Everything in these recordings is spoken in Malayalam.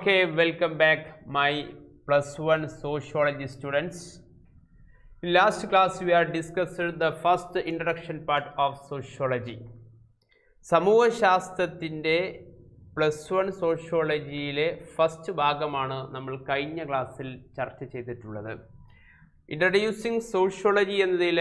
Okay, welcome back, my plus one sociology students. In last class, we are discussed the first introduction part of sociology. സമൂഹശാസ്ത്രത്തിൻ്റെ പ്ലസ് വൺ സോഷ്യോളജിയിലെ ഫസ്റ്റ് ഭാഗമാണ് നമ്മൾ കഴിഞ്ഞ ക്ലാസ്സിൽ ചർച്ച ചെയ്തിട്ടുള്ളത് ഇൻട്രൊഡ്യൂസിങ് സോഷ്യോളജി എന്നതിൽ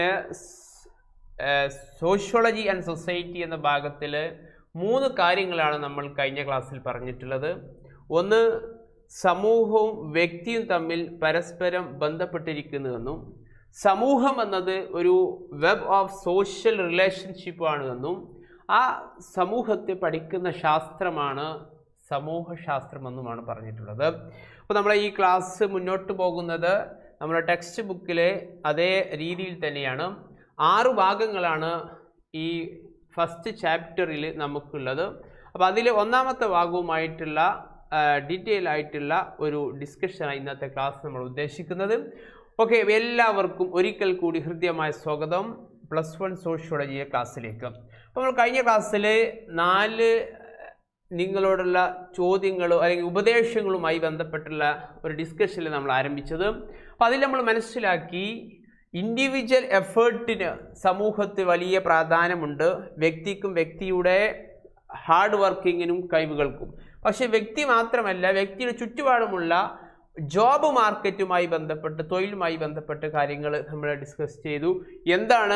സോഷ്യോളജി ആൻഡ് സൊസൈറ്റി എന്ന ഭാഗത്തിൽ മൂന്ന് കാര്യങ്ങളാണ് നമ്മൾ കഴിഞ്ഞ ക്ലാസ്സിൽ പറഞ്ഞിട്ടുള്ളത് ഒന്ന് സമൂഹവും വ്യക്തിയും തമ്മിൽ പരസ്പരം ബന്ധപ്പെട്ടിരിക്കുന്നുവെന്നും സമൂഹം എന്നത് ഒരു വെബ് ഓഫ് സോഷ്യൽ റിലേഷൻഷിപ്പ് ആണ് എന്നും ആ സമൂഹത്തെ പഠിക്കുന്ന ശാസ്ത്രമാണ് സമൂഹശാസ്ത്രം എന്നുമാണ് പറഞ്ഞിട്ടുള്ളത് അപ്പോൾ നമ്മളെ ഈ ക്ലാസ് മുന്നോട്ട് പോകുന്നത് നമ്മുടെ ടെക്സ്റ്റ് ബുക്കിലെ അതേ രീതിയിൽ തന്നെയാണ് ആറ് ഭാഗങ്ങളാണ് ഈ ഫസ്റ്റ് ചാപ്റ്ററിൽ നമുക്കുള്ളത് അപ്പോൾ അതിൽ ഒന്നാമത്തെ ഭാഗവുമായിട്ടുള്ള ഡീറ്റെയിൽ ആയിട്ടുള്ള ഒരു ഡിസ്കഷനാണ് ഇന്നത്തെ ക്ലാസ് നമ്മൾ ഉദ്ദേശിക്കുന്നത് ഓക്കെ എല്ലാവർക്കും ഒരിക്കൽ കൂടി ഹൃദ്യമായ സ്വാഗതം പ്ലസ് വൺ സോഷ്യോളജിയെ ക്ലാസ്സിലേക്ക് അപ്പോൾ നമ്മൾ കഴിഞ്ഞ ക്ലാസ്സിൽ നാല് നിങ്ങളോടുള്ള ചോദ്യങ്ങളോ അല്ലെങ്കിൽ ഉപദേശങ്ങളുമായി ബന്ധപ്പെട്ടുള്ള ഒരു ഡിസ്കഷനിൽ നമ്മൾ ആരംഭിച്ചത് അപ്പോൾ അതിൽ നമ്മൾ മനസ്സിലാക്കി ഇൻഡിവിജ്വൽ എഫേർട്ടിന് സമൂഹത്തിൽ വലിയ പ്രാധാന്യമുണ്ട് വ്യക്തിക്കും വ്യക്തിയുടെ ഹാർഡ് വർക്കിങ്ങിനും കഴിവുകൾക്കും പക്ഷേ വ്യക്തി മാത്രമല്ല വ്യക്തിയുടെ ചുറ്റുപാടുമുള്ള ജോബ് മാർക്കറ്റുമായി ബന്ധപ്പെട്ട് തൊഴിലുമായി ബന്ധപ്പെട്ട് കാര്യങ്ങൾ നമ്മൾ ഡിസ്കസ് ചെയ്തു എന്താണ്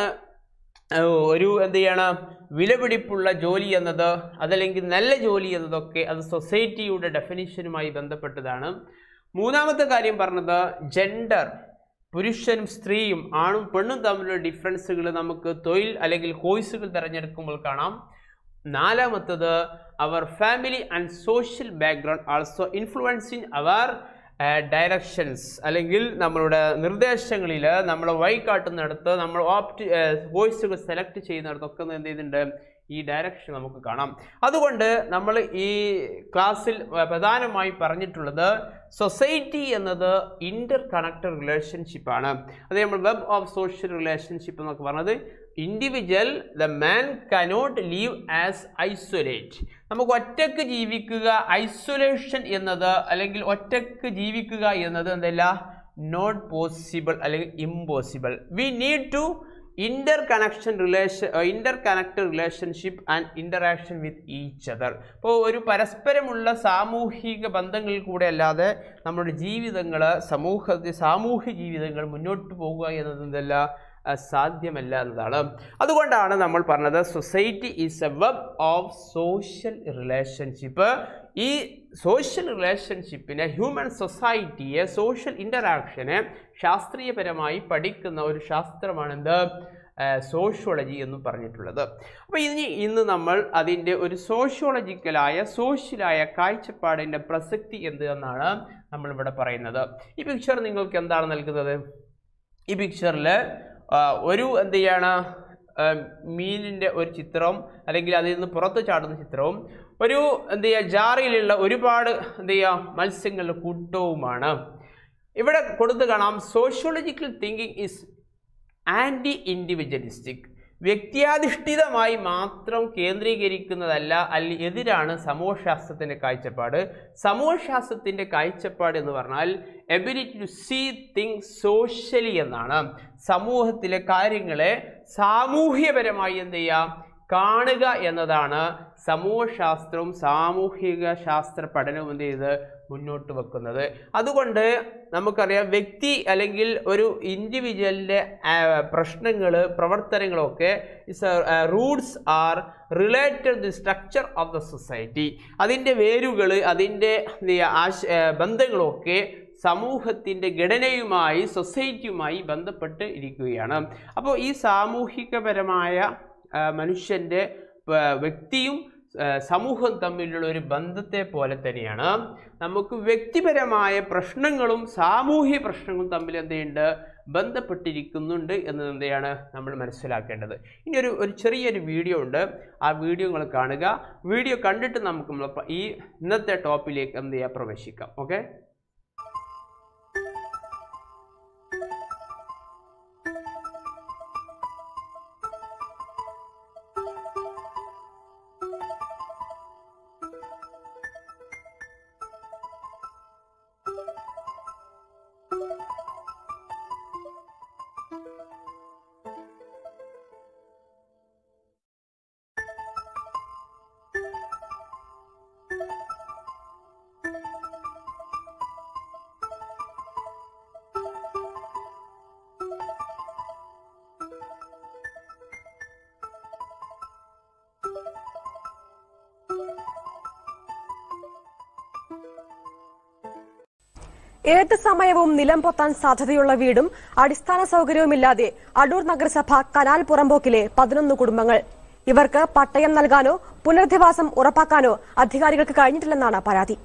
ഒരു എന്ത് ചെയ്യണം വിലപിടിപ്പുള്ള ജോലി എന്നത് അതല്ലെങ്കിൽ നല്ല ജോലി എന്നതൊക്കെ അത് സൊസൈറ്റിയുടെ ഡെഫിനിഷനുമായി ബന്ധപ്പെട്ടതാണ് മൂന്നാമത്തെ കാര്യം പറഞ്ഞത് ജെൻഡർ പുരുഷനും സ്ത്രീയും ആണും പെണ്ണും തമ്മിലുള്ള ഡിഫറൻസുകൾ നമുക്ക് തൊഴിൽ അല്ലെങ്കിൽ കോഴ്സുകൾ തിരഞ്ഞെടുക്കുമ്പോൾ കാണാം നാലാമത്തത് അവർ family and social background also influencing our directions അല്ലെങ്കിൽ നമ്മളുടെ നിർദ്ദേശങ്ങളിൽ നമ്മൾ വഴി കാട്ടുന്നിടത്ത് നമ്മൾ ഓപ്റ്റ് വോയിസുകൾ സെലക്ട് ചെയ്യുന്നിടത്തൊക്കെ എന്ത് ചെയ്യുന്നുണ്ട് ഈ ഡയറക്ഷൻ നമുക്ക് കാണാം അതുകൊണ്ട് നമ്മൾ ഈ ക്ലാസ്സിൽ പ്രധാനമായി പറഞ്ഞിട്ടുള്ളത് സൊസൈറ്റി എന്നത് ഇൻ്റർ കണക്റ്റഡ് റിലേഷൻഷിപ്പാണ് അത് നമ്മൾ വെബ് ഓഫ് സോഷ്യൽ റിലേഷൻഷിപ്പ് എന്നൊക്കെ പറഞ്ഞത് individual the man cannot live as isolate നമുക്ക് ഒറ്റക്ക് ജീവിക്കുക ഐസൊലേഷൻ എന്നത് അല്ലെങ്കിൽ ഒറ്റക്ക് ജീവിക്കുക എന്നത് എന്തല്ല നോട്ട് പോസിബിൾ അല്ലെങ്കിൽ impossible we need to interconnection relation interconnected relationship and interaction with each other ഇപ്പോൾ ഒരു പരസ്പരമുള്ള സാമൂഹിക ബന്ധങ്ങളിൽ കൂടെ അല്ലാതെ നമ്മുടെ ജീവിതങ്ങൾ സമൂഹത്തിൽ സാമൂഹ്യ ജീവിതങ്ങൾ മുന്നോട്ട് പോകുക എന്നത് എന്തല്ല സാധ്യമല്ല എന്നതാണ് അതുകൊണ്ടാണ് നമ്മൾ പറഞ്ഞത് society is a web of social relationship ഈ സോഷ്യൽ റിലേഷൻഷിപ്പിനെ ഹ്യൂമൻ സൊസൈറ്റിയെ സോഷ്യൽ ഇൻ്ററാക്ഷനെ ശാസ്ത്രീയപരമായി പഠിക്കുന്ന ഒരു ശാസ്ത്രമാണ് എന്ത് സോഷ്യോളജി എന്നും പറഞ്ഞിട്ടുള്ളത് അപ്പോൾ ഇനി ഇന്ന് നമ്മൾ അതിൻ്റെ ഒരു സോഷ്യോളജിക്കലായ സോഷ്യലായ കാഴ്ചപ്പാടിൻ്റെ പ്രസക്തി എന്ത് എന്നാണ് നമ്മളിവിടെ പറയുന്നത് ഈ പിക്ചർ നിങ്ങൾക്ക് എന്താണ് നൽകുന്നത് ഈ പിക്ചറിൽ ഒരു എന്ത് ചെയ്യാണ് മീനിൻ്റെ ഒരു ചിത്രം അല്ലെങ്കിൽ അതിൽ നിന്ന് പുറത്ത് ചാടുന്ന ചിത്രവും ഒരു എന്ത് ചെയ്യുക ജാറിലുള്ള ഒരുപാട് എന്ത് ചെയ്യുക മത്സ്യങ്ങളുടെ കൂട്ടവുമാണ് ഇവിടെ കൊടുത്ത് കാണാം sociological thinking is anti individualistic വ്യക്തിയാധിഷ്ഠിതമായി മാത്രം കേന്ദ്രീകരിക്കുന്നതല്ല അല്ല എതിരാണ് സമൂഹശാസ്ത്രത്തിൻ്റെ കാഴ്ചപ്പാട് സമൂഹശാസ്ത്രത്തിൻ്റെ കാഴ്ചപ്പാട് എന്ന് പറഞ്ഞാൽ ability to see thing socially എന്നാണ് സമൂഹത്തിലെ കാര്യങ്ങളെ സാമൂഹ്യപരമായി എന്ത് ചെയ്യാം കാണുക എന്നതാണ് സമൂഹശാസ്ത്രവും സാമൂഹിക ശാസ്ത്ര പഠനവും എന്ത് ചെയ്ത് മുന്നോട്ട് വെക്കുന്നത് അതുകൊണ്ട് നമുക്കറിയാം വ്യക്തി അല്ലെങ്കിൽ ഒരു ഇൻഡിവിജ്വലിൻ്റെ പ്രശ്നങ്ങൾ പ്രവർത്തനങ്ങളൊക്കെ roots are related the structure of the society അതിൻ്റെ വേരുകൾ അതിൻ്റെ ആശ ബന്ധങ്ങളൊക്കെ സമൂഹത്തിൻ്റെ ഘടനയുമായി സൊസൈറ്റിയുമായി ബന്ധപ്പെട്ട് ഇരിക്കുകയാണ് അപ്പോൾ ഈ സാമൂഹികപരമായ മനുഷ്യൻ്റെ വ്യക്തിയും സമൂഹം തമ്മിലുള്ള ഒരു ബന്ധത്തെ പോലെ തന്നെയാണ് നമുക്ക് വ്യക്തിപരമായ പ്രശ്നങ്ങളും സാമൂഹ്യ പ്രശ്നങ്ങളും തമ്മിൽ എന്തുണ്ട് ബന്ധപ്പെട്ടിരിക്കുന്നുണ്ട് എന്നത് എന്തെയാണ് നമ്മൾ മനസ്സിലാക്കേണ്ടത് ഇനി ഒരു ഒരു ചെറിയൊരു വീഡിയോ ഉണ്ട് ആ വീഡിയോ നിങ്ങൾ കാണുക വീഡിയോ കണ്ടിട്ട് നമുക്ക് ഈ ഇന്നത്തെ ടോപ്പിലേക്ക് എന്ത് ചെയ്യാം പ്രവേശിക്കാം ഓക്കെ ഏത് സമയവും നിലം പൊത്താൻ സാധ്യതയുള്ള വീടും അടിസ്ഥാന സൗകര്യവുമില്ലാതെ അടൂർ നഗരസഭ കനാൽ പുറമ്പോക്കിലെ പതിനൊന്ന് കുടുംബങ്ങൾ ഇവർക്ക് പട്ടയം നൽകാനോ പുനരധിവാസം ഉറപ്പാക്കാനോ അധികാരികൾക്ക് കഴിഞ്ഞിട്ടില്ലെന്നാണ് പരാതി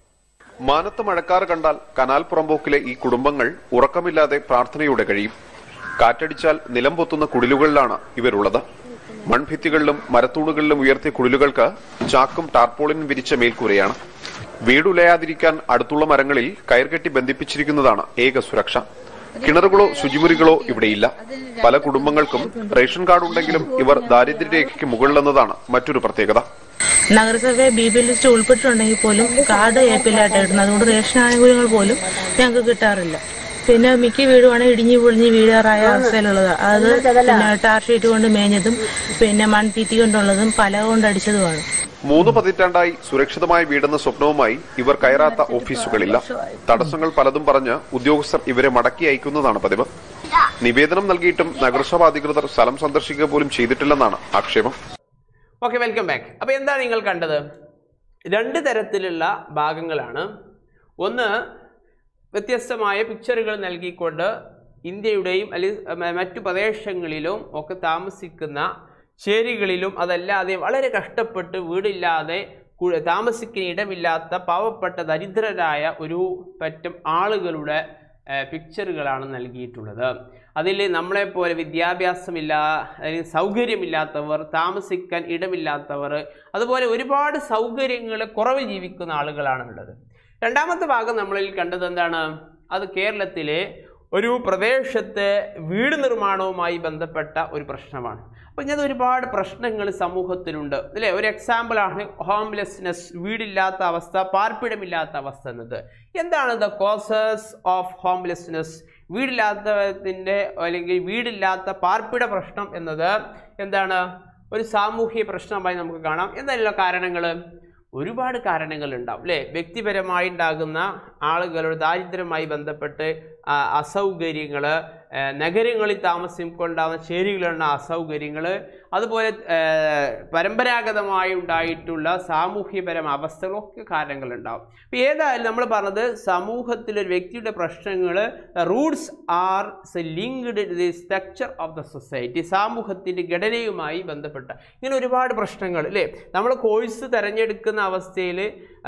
മാനത്ത് മഴക്കാർ കണ്ടാൽ കനാൽ പുറമ്പോക്കിലെ ഈ കുടുംബങ്ങൾ ഉറക്കമില്ലാതെ പ്രാർത്ഥനയോടെ കഴിയും കാറ്റടിച്ചാൽ നിലം പൊത്തുന്ന കുടിലുകളിലാണ് ഇവരുള്ളത് മൺഭിത്തികളിലും മരത്തൂണുകളിലും ഉയർത്തിയ കുടിലുകൾക്ക് ചാക്കും ടാർപോളിനും വിരിച്ച മേൽക്കൂരയാണ് വീടുലയാതിരിക്കാൻ അടുത്തുള്ള മരങ്ങളിൽ കയർകെട്ടി ബന്ധിപ്പിച്ചിരിക്കുന്നതാണ് ഏക സുരക്ഷ കിണറുകളോ ശുചിമുറികളോ ഇവിടെയില്ല പല കുടുംബങ്ങൾക്കും റേഷൻ കാർഡ് ഉണ്ടെങ്കിലും ഇവർ ദാരിദ്ര്യരേഖയ്ക്ക് മുകളിലെന്നതാണ് മറ്റൊരു പ്രത്യേകത നഗരസഭയെ ബി പി ലിസ്റ്റ് ഉൾപ്പെട്ടിട്ടുണ്ടെങ്കിൽ പോലും കാർഡ് എ പി എല്ലായിട്ട് ഇടുന്നത് അതുകൊണ്ട് റേഷൻ ആനുകൂല്യങ്ങൾ പോലും ഞങ്ങൾക്ക് കിട്ടാറില്ല പിന്നെ മിക്ക വീടുമാണ് ഇടിഞ്ഞു പൊളിഞ്ഞ് വീഴാറായ അവസ്ഥയിലുള്ളത് അത് പിന്നെ ടാർ ഷീറ്റ് കൊണ്ട് മേഞ്ഞതും പിന്നെ മൺഭിത്തി കൊണ്ടുള്ളതും പല കൊണ്ട് അടിച്ചതുമാണ് മൂന്ന് പതിറ്റാണ്ടായി സുരക്ഷിതമായ വീടെന്ന സ്വപ്നവുമായി ഇവർ കയറാത്ത ഓഫീസുകളില്ല തടസ്സങ്ങൾ പലതും പറഞ്ഞ് ഉദ്യോഗസ്ഥർ ഇവരെ മടക്കി അയക്കുന്നതാണ് പതിവ് നിവേദനം നൽകിയിട്ടും നഗരസഭ അധികൃതർ സ്ഥലം സന്ദർശിക്കുക പോലും ചെയ്തിട്ടില്ലെന്നാണ് ആക്ഷേപം ഓക്കെ വെൽക്കം ബാക്ക് അപ്പോൾ എന്താണ് നിങ്ങൾ കണ്ടത് രണ്ട് തരത്തിലുള്ള ഭാഗങ്ങളാണ് ഒന്ന് വ്യത്യസ്തമായ പിക്ചറുകൾ നൽകിക്കൊണ്ട് ഇന്ത്യയുടെയും അല്ലെങ്കിൽ മ- മറ്റു പ്രദേശങ്ങളിലും ഒക്കെ താമസിക്കുന്ന ചേരികളിലും അതല്ലാതെ വളരെ കഷ്ടപ്പെട്ട് വീടില്ലാതെ കു- താമസിക്കാൻ ഇടമില്ലാത്ത പാവപ്പെട്ട ദരിദ്രരായ ഒരു പറ്റം ആളുകളുടെ ഏഹ്, പിക്ചറുകളാണ് നൽകിയിട്ടുള്ളത് അതിൽ നമ്മളെപ്പോലെ വിദ്യാഭ്യാസമില്ല അല്ലെങ്കിൽ സൗകര്യമില്ലാത്തവർ താമസിക്കാൻ ഇടമില്ലാത്തവർ അതുപോലെ ഒരുപാട് സൗകര്യങ്ങൾ കുറവ് ജീവിക്കുന്ന ആളുകളാണ് ഉള്ളത് രണ്ടാമത്തെ ഭാഗം നമ്മളിൽ കണ്ടത് എന്താണ് അത് കേരളത്തിലെ ഒരു പ്രദേശത്തെ വീട് നിർമ്മാണവുമായി ബന്ധപ്പെട്ട ഒരു പ്രശ്നമാണ് അപ്പോൾ ഇങ്ങനെ ഒരുപാട് പ്രശ്നങ്ങൾ സമൂഹത്തിലുണ്ട് അല്ലേ ഒരു എക്സാമ്പിളാണ് ഹോംലെസ്നെസ് വീടില്ലാത്ത അവസ്ഥ പാർപ്പിടമില്ലാത്ത അവസ്ഥ എന്നത് എന്താണ് ദ കോസസ് ഓഫ് ഹോംലെസ്നെസ് വീടില്ലാത്തതിൻ്റെ അല്ലെങ്കിൽ വീടില്ലാത്ത പാർപ്പിട പ്രശ്നം എന്നത് എന്താണ് ഒരു സാമൂഹിക പ്രശ്നമായി നമുക്ക് കാണാം എന്തായാലുള്ള കാരണങ്ങൾ ഒരുപാട് കാരണങ്ങൾ ഉണ്ടാവും അല്ലേ വ്യക്തിപരമായി ഉണ്ടാകുന്ന ആളുകളുടെ ദാരിദ്ര്യവുമായി ബന്ധപ്പെട്ട് അസൗകര്യങ്ങൾ നഗരങ്ങളിൽ താമസിക്കൊണ്ടാകുന്ന ചേരികളുള്ള അസൗകര്യങ്ങൾ അതുപോലെ ആ, പരമ്പരാഗതമായി ഉണ്ടായിട്ടുള്ള സാമൂഹ്യപരം അവസ്ഥകളൊക്കെ കാരണങ്ങളുണ്ടാവും അപ്പോൾ ഏതായാലും നമ്മൾ പറഞ്ഞത് സമൂഹത്തിൽ ഒരു വ്യക്തിയുടെ പ്രശ്നങ്ങൾ roots are linked the structure of the society സമൂഹത്തിൻ്റെ ഘടനയുമായി ബന്ധപ്പെട്ട ഇങ്ങനെ ഒരുപാട് പ്രശ്നങ്ങൾ അല്ലേ നമ്മൾ കോഴ്സ് തിരഞ്ഞെടുക്കുന്ന അവസ്ഥയിൽ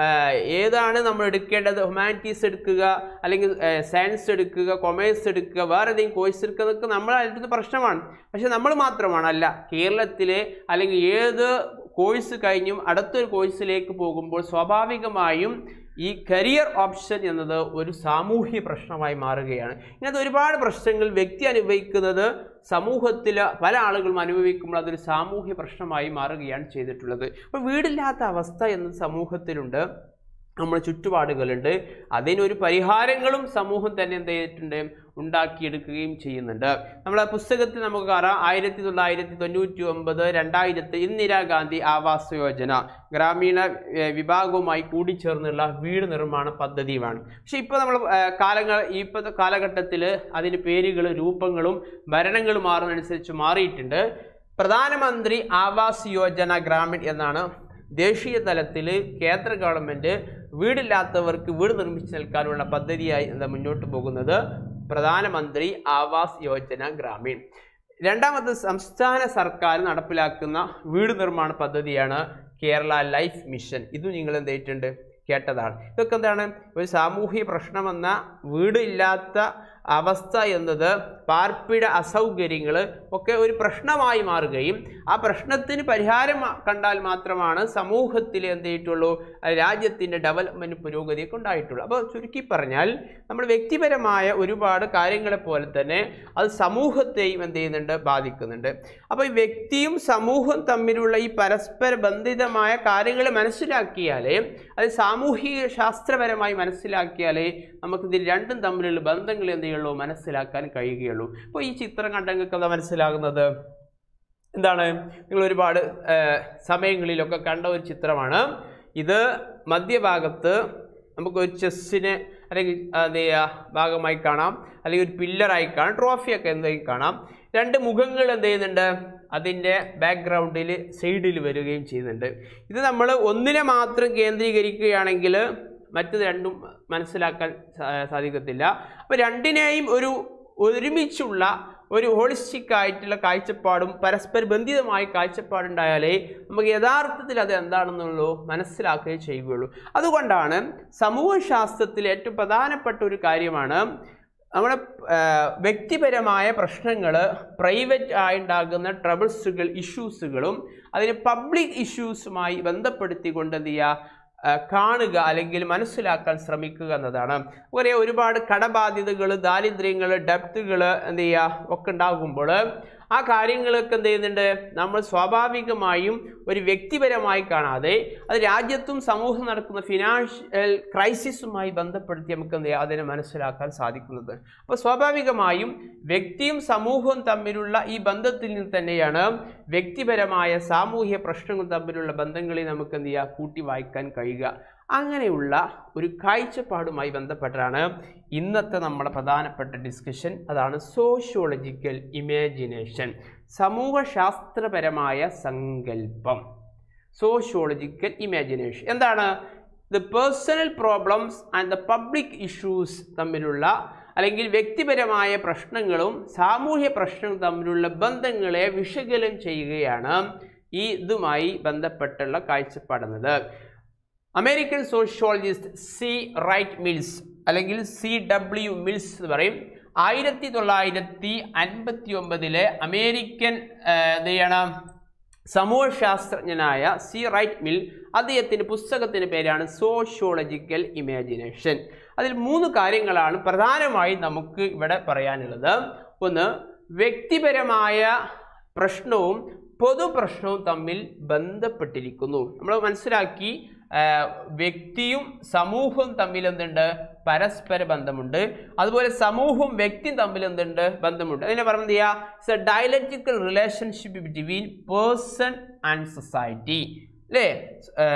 ഏതാണ് നമ്മൾ എടുക്കേണ്ടത് ഹ്യൂമാനിറ്റീസ് എടുക്കുക അല്ലെങ്കിൽ സയൻസ് എടുക്കുക കൊമേഴ്സ് എടുക്കുക വേറെ ഏതെങ്കിലും കോഴ്സ് എടുക്കുക എന്നൊക്കെ നമ്മൾ അടുത്ത പ്രശ്നമാണ് പക്ഷെ നമ്മൾ മാത്രമാണ് അല്ല കേരളത്തിലെ അല്ലെങ്കിൽ ഏത് കോഴ്സ് കഴിഞ്ഞും അടുത്തൊരു കോഴ്സിലേക്ക് പോകുമ്പോൾ സ്വാഭാവികമായും ഈ കരിയർ ഓപ്ഷൻ എന്നത് ഒരു സാമൂഹ്യ പ്രശ്നമായി മാറുകയാണ് ഇങ്ങനത്തെ ഒരുപാട് പ്രശ്നങ്ങൾ വ്യക്തി അനുഭവിക്കുന്നത് സമൂഹത്തിൽ പല ആളുകളും അനുഭവിക്കുമ്പോൾ അതൊരു സാമൂഹ്യ പ്രശ്നമായി മാറുകയാണ് ചെയ്തിട്ടുള്ളത് അപ്പോൾ വീടില്ലാത്ത അവസ്ഥ എന്നത് സമൂഹത്തിലുണ്ട് നമ്മുടെ ചുറ്റുപാടുകളുണ്ട് അതിനൊരു പരിഹാരങ്ങളും സമൂഹം തന്നെ എന്ത് ചെയ്തിട്ടുണ്ട് ഉണ്ടാക്കിയെടുക്കുകയും ചെയ്യുന്നുണ്ട് നമ്മളെ പുസ്തകത്തിൽ നമുക്ക് കാണാം ആയിരത്തി തൊള്ളായിരത്തി തൊണ്ണൂറ്റി ഒമ്പത് രണ്ടായിരത്തി ഇന്ദിരാഗാന്ധി ആവാസ് യോജന ഗ്രാമീണ ഏഹ്, വിഭാഗവുമായി കൂടിച്ചേർന്നുള്ള വീട് നിർമ്മാണ പദ്ധതിയുമാണ് പക്ഷേ ഇപ്പോൾ നമ്മൾ ഏഹ്, കാലങ്ങൾ ഇപ്പോഴത്തെ കാലഘട്ടത്തിൽ അതിന് പേരുകൾ രൂപങ്ങളും ഭരണങ്ങളും മാറുന്നതനുസരിച്ച് മാറിയിട്ടുണ്ട് പ്രധാനമന്ത്രി ആവാസ് യോജന ഗ്രാമീൺ എന്നാണ് ദേശീയ തലത്തിൽ കേന്ദ്ര ഗവൺമെൻറ് വീടില്ലാത്തവർക്ക് വീട് നിർമ്മിച്ചു നൽകാനുള്ള പദ്ധതിയായി എന്താ മുന്നോട്ട് പോകുന്നത് പ്രധാനമന്ത്രി ആവാസ് യോജന ഗ്രാമീൺ രണ്ടാമത്തെ സംസ്ഥാന സർക്കാർ നടപ്പിലാക്കുന്ന വീട് നിർമ്മാണ പദ്ധതിയാണ് കേരള ലൈഫ് മിഷൻ ഇതും നിങ്ങൾ എന്ത് ചെയ്തിട്ടുണ്ട് കേട്ടതാണ് ഇതൊക്കെ എന്താണ് ഒരു സാമൂഹിക പ്രശ്നമെന്ന വീട് ഇല്ലാത്ത അവസ്ഥ എന്നത് പാർപ്പിട അസൗകര്യങ്ങൾ ഒക്കെ ഒരു പ്രശ്നമായി മാറുകയും ആ പ്രശ്നത്തിന് പരിഹാരം മാ- കണ്ടാൽ മാത്രമാണ് സമൂഹത്തിൽ എന്ത് ചെയ്തിട്ടുള്ളൂ ആ രാജ്യത്തിൻ്റെ ഡെവലപ്മെൻറ്റ് പുരോഗതിയൊക്കെ ഉണ്ടായിട്ടുള്ളൂ അപ്പോൾ ചുരുക്കി പറഞ്ഞാൽ നമ്മൾ വ്യക്തിപരമായ ഒരുപാട് കാര്യങ്ങളെ പോലെ തന്നെ അത് സമൂഹത്തെയും എന്ത് ചെയ്യുന്നുണ്ട് ബാധിക്കുന്നുണ്ട് അപ്പോൾ ഈ വ്യക്തിയും സമൂഹവും തമ്മിലുള്ള ഈ പരസ്പര ബന്ധിതമായ കാര്യങ്ങൾ മനസ്സിലാക്കിയാലേ അത് സാമൂഹിക ശാസ്ത്രപരമായി മനസ്സിലാക്കിയാലേ നമുക്കിത് രണ്ടും തമ്മിലുള്ള ബന്ധങ്ങൾ എന്ത് ചെയ്യുള്ളൂ മനസ്സിലാക്കാൻ കഴിയുകയുള്ളൂ അപ്പോൾ ഈ ചിത്രം കണ്ട നിങ്ങൾക്ക് എന്താ മനസ്സിലാകുന്നത് എന്താണ് നിങ്ങൾ ഒരുപാട് ആ, സമയങ്ങളിലൊക്കെ കണ്ട ഒരു ചിത്രമാണ് ഇത് മധ്യഭാഗത്ത് നമുക്ക് ഒരു ചെസ്സിന് അല്ലെങ്കിൽ എന്ത് ചെയ്യുക ഭാഗമായി കാണാം അല്ലെങ്കിൽ ഒരു പില്ലറായി കാണാം ട്രോഫിയൊക്കെ എന്തെങ്കിലും കാണാം രണ്ട് മുഖങ്ങൾ എന്ത് ചെയ്യുന്നുണ്ട് അതിൻ്റെ ബാക്ക്ഗ്രൗണ്ടിൽ സൈഡിൽ വരികയും ചെയ്യുന്നുണ്ട് ഇത് നമ്മൾ ഒന്നിനെ മാത്രം കേന്ദ്രീകരിക്കുകയാണെങ്കിൽ മറ്റത് രണ്ടും മനസ്സിലാക്കാൻ സാ- സാധിക്കത്തില്ല അപ്പോൾ രണ്ടിനെയും ഒരു ഒരുമിച്ചുള്ള ഒരു ഹോളിസ്റ്റിക് ആയിട്ടുള്ള കാഴ്ചപ്പാടും പരസ്പര ബന്ധിതമായ കാഴ്ചപ്പാടുണ്ടായാലേ നമുക്ക് യഥാർത്ഥത്തിൽ അത് എന്താണെന്നുള്ളൂ മനസ്സിലാക്കുകയും ചെയ്യുകയുള്ളൂ അതുകൊണ്ടാണ് സമൂഹശാസ്ത്രത്തിൽ ഏറ്റവും പ്രധാനപ്പെട്ട ഒരു കാര്യമാണ് നമ്മുടെ ആ, വ്യക്തിപരമായ പ്രശ്നങ്ങൾ പ്രൈവറ്റ് ആയിട്ടുണ്ടാകുന്ന ട്രബിൾസുകൾ ഇഷ്യൂസുകളും അതിന് പബ്ലിക് ഇഷ്യൂസുമായി ബന്ധപ്പെടുത്തിക്കൊണ്ട് എന്ത് ചെയ്യുക ആ, കാണുക അല്ലെങ്കിൽ മനസ്സിലാക്കാൻ ശ്രമിക്കുക എന്നതാണ് ഒരേ ഒരുപാട് കടബാധ്യതകൾ ദാരിദ്ര്യങ്ങൾ ഡെപ്തുകൾ എന്ത് ചെയ്യുക ഒക്കെ ഉണ്ടാകുമ്പോൾ ആ കാര്യങ്ങളൊക്കെ എന്ത് ചെയ്യുന്നുണ്ട് നമ്മൾ സ്വാഭാവികമായും ഒരു വ്യക്തിപരമായി കാണാതെ അത് രാജ്യത്തും സമൂഹം നടക്കുന്ന ഫിനാൻഷ്യൽ ക്രൈസിസുമായി ബന്ധപ്പെടുത്തി നമുക്ക് എന്ത് ചെയ്യാം അതിനെ മനസ്സിലാക്കാൻ സാധിക്കുന്നത് അപ്പോൾ സ്വാഭാവികമായും വ്യക്തിയും സമൂഹവും തമ്മിലുള്ള ഈ ബന്ധത്തിൽ നിന്ന് തന്നെയാണ് വ്യക്തിപരമായ സാമൂഹ്യ പ്രശ്നങ്ങൾ തമ്മിലുള്ള ബന്ധങ്ങളെ നമുക്ക് എന്ത് ചെയ്യുക കൂട്ടി വായിക്കാൻ കഴിയുക അങ്ങനെയുള്ള ഒരു കാഴ്ചപ്പാടുമായി ബന്ധപ്പെട്ടാണ് ഇന്നത്തെ നമ്മുടെ പ്രധാനപ്പെട്ട ഡിസ്കഷൻ അതാണ് സോഷ്യോളജിക്കൽ ഇമാജിനേഷൻ സമൂഹശാസ്ത്രപരമായ സങ്കല്പം സോഷ്യോളജിക്കൽ ഇമാജിനേഷൻ എന്താണ് the personal problems and the public issues തമ്മിലുള്ള അല്ലെങ്കിൽ വ്യക്തിപരമായ പ്രശ്നങ്ങളും സാമൂഹ്യ പ്രശ്നങ്ങളും തമ്മിലുള്ള ബന്ധങ്ങളെ വിശകലനം ചെയ്യുകയാണ് ഈ ഇതുമായി ബന്ധപ്പെട്ടുള്ള കാഴ്ചപ്പാടുന്നത് American sociologist C Wright Mills അല്ലെങ്കിൽ സി ഡബ്ല്യു മിൽസ് എന്ന് പറയും ആയിരത്തി തൊള്ളായിരത്തി അൻപത്തി ഒമ്പതിലെ അമേരിക്കൻ ആ, എന്ത് ചെയ്യണം സമൂഹശാസ്ത്രജ്ഞനായ സി റൈറ്റ് മിൽ അദ്ദേഹത്തിൻ്റെ പുസ്തകത്തിൻ്റെ പേരാണ് സോഷ്യോളജിക്കൽ ഇമാജിനേഷൻ അതിൽ മൂന്ന് കാര്യങ്ങളാണ് പ്രധാനമായും നമുക്ക് ഇവിടെ പറയാനുള്ളത് ഒന്ന് വ്യക്തിപരമായ പ്രശ്നവും പൊതുപ്രശ്നവും തമ്മിൽ ബന്ധപ്പെട്ടിരിക്കുന്നു നമ്മൾ മനസ്സിലാക്കി ആ, വ്യക്തിയും സമൂഹവും തമ്മിൽ എന്തുണ്ട് പരസ്പര ബന്ധമുണ്ട് അതുപോലെ സമൂഹവും വ്യക്തിയും തമ്മിൽ എന്തുണ്ട് ബന്ധമുണ്ട് അതിനെ പറയുന്നത് it's a dialectical relationship between person and society അല്ലേ ആ,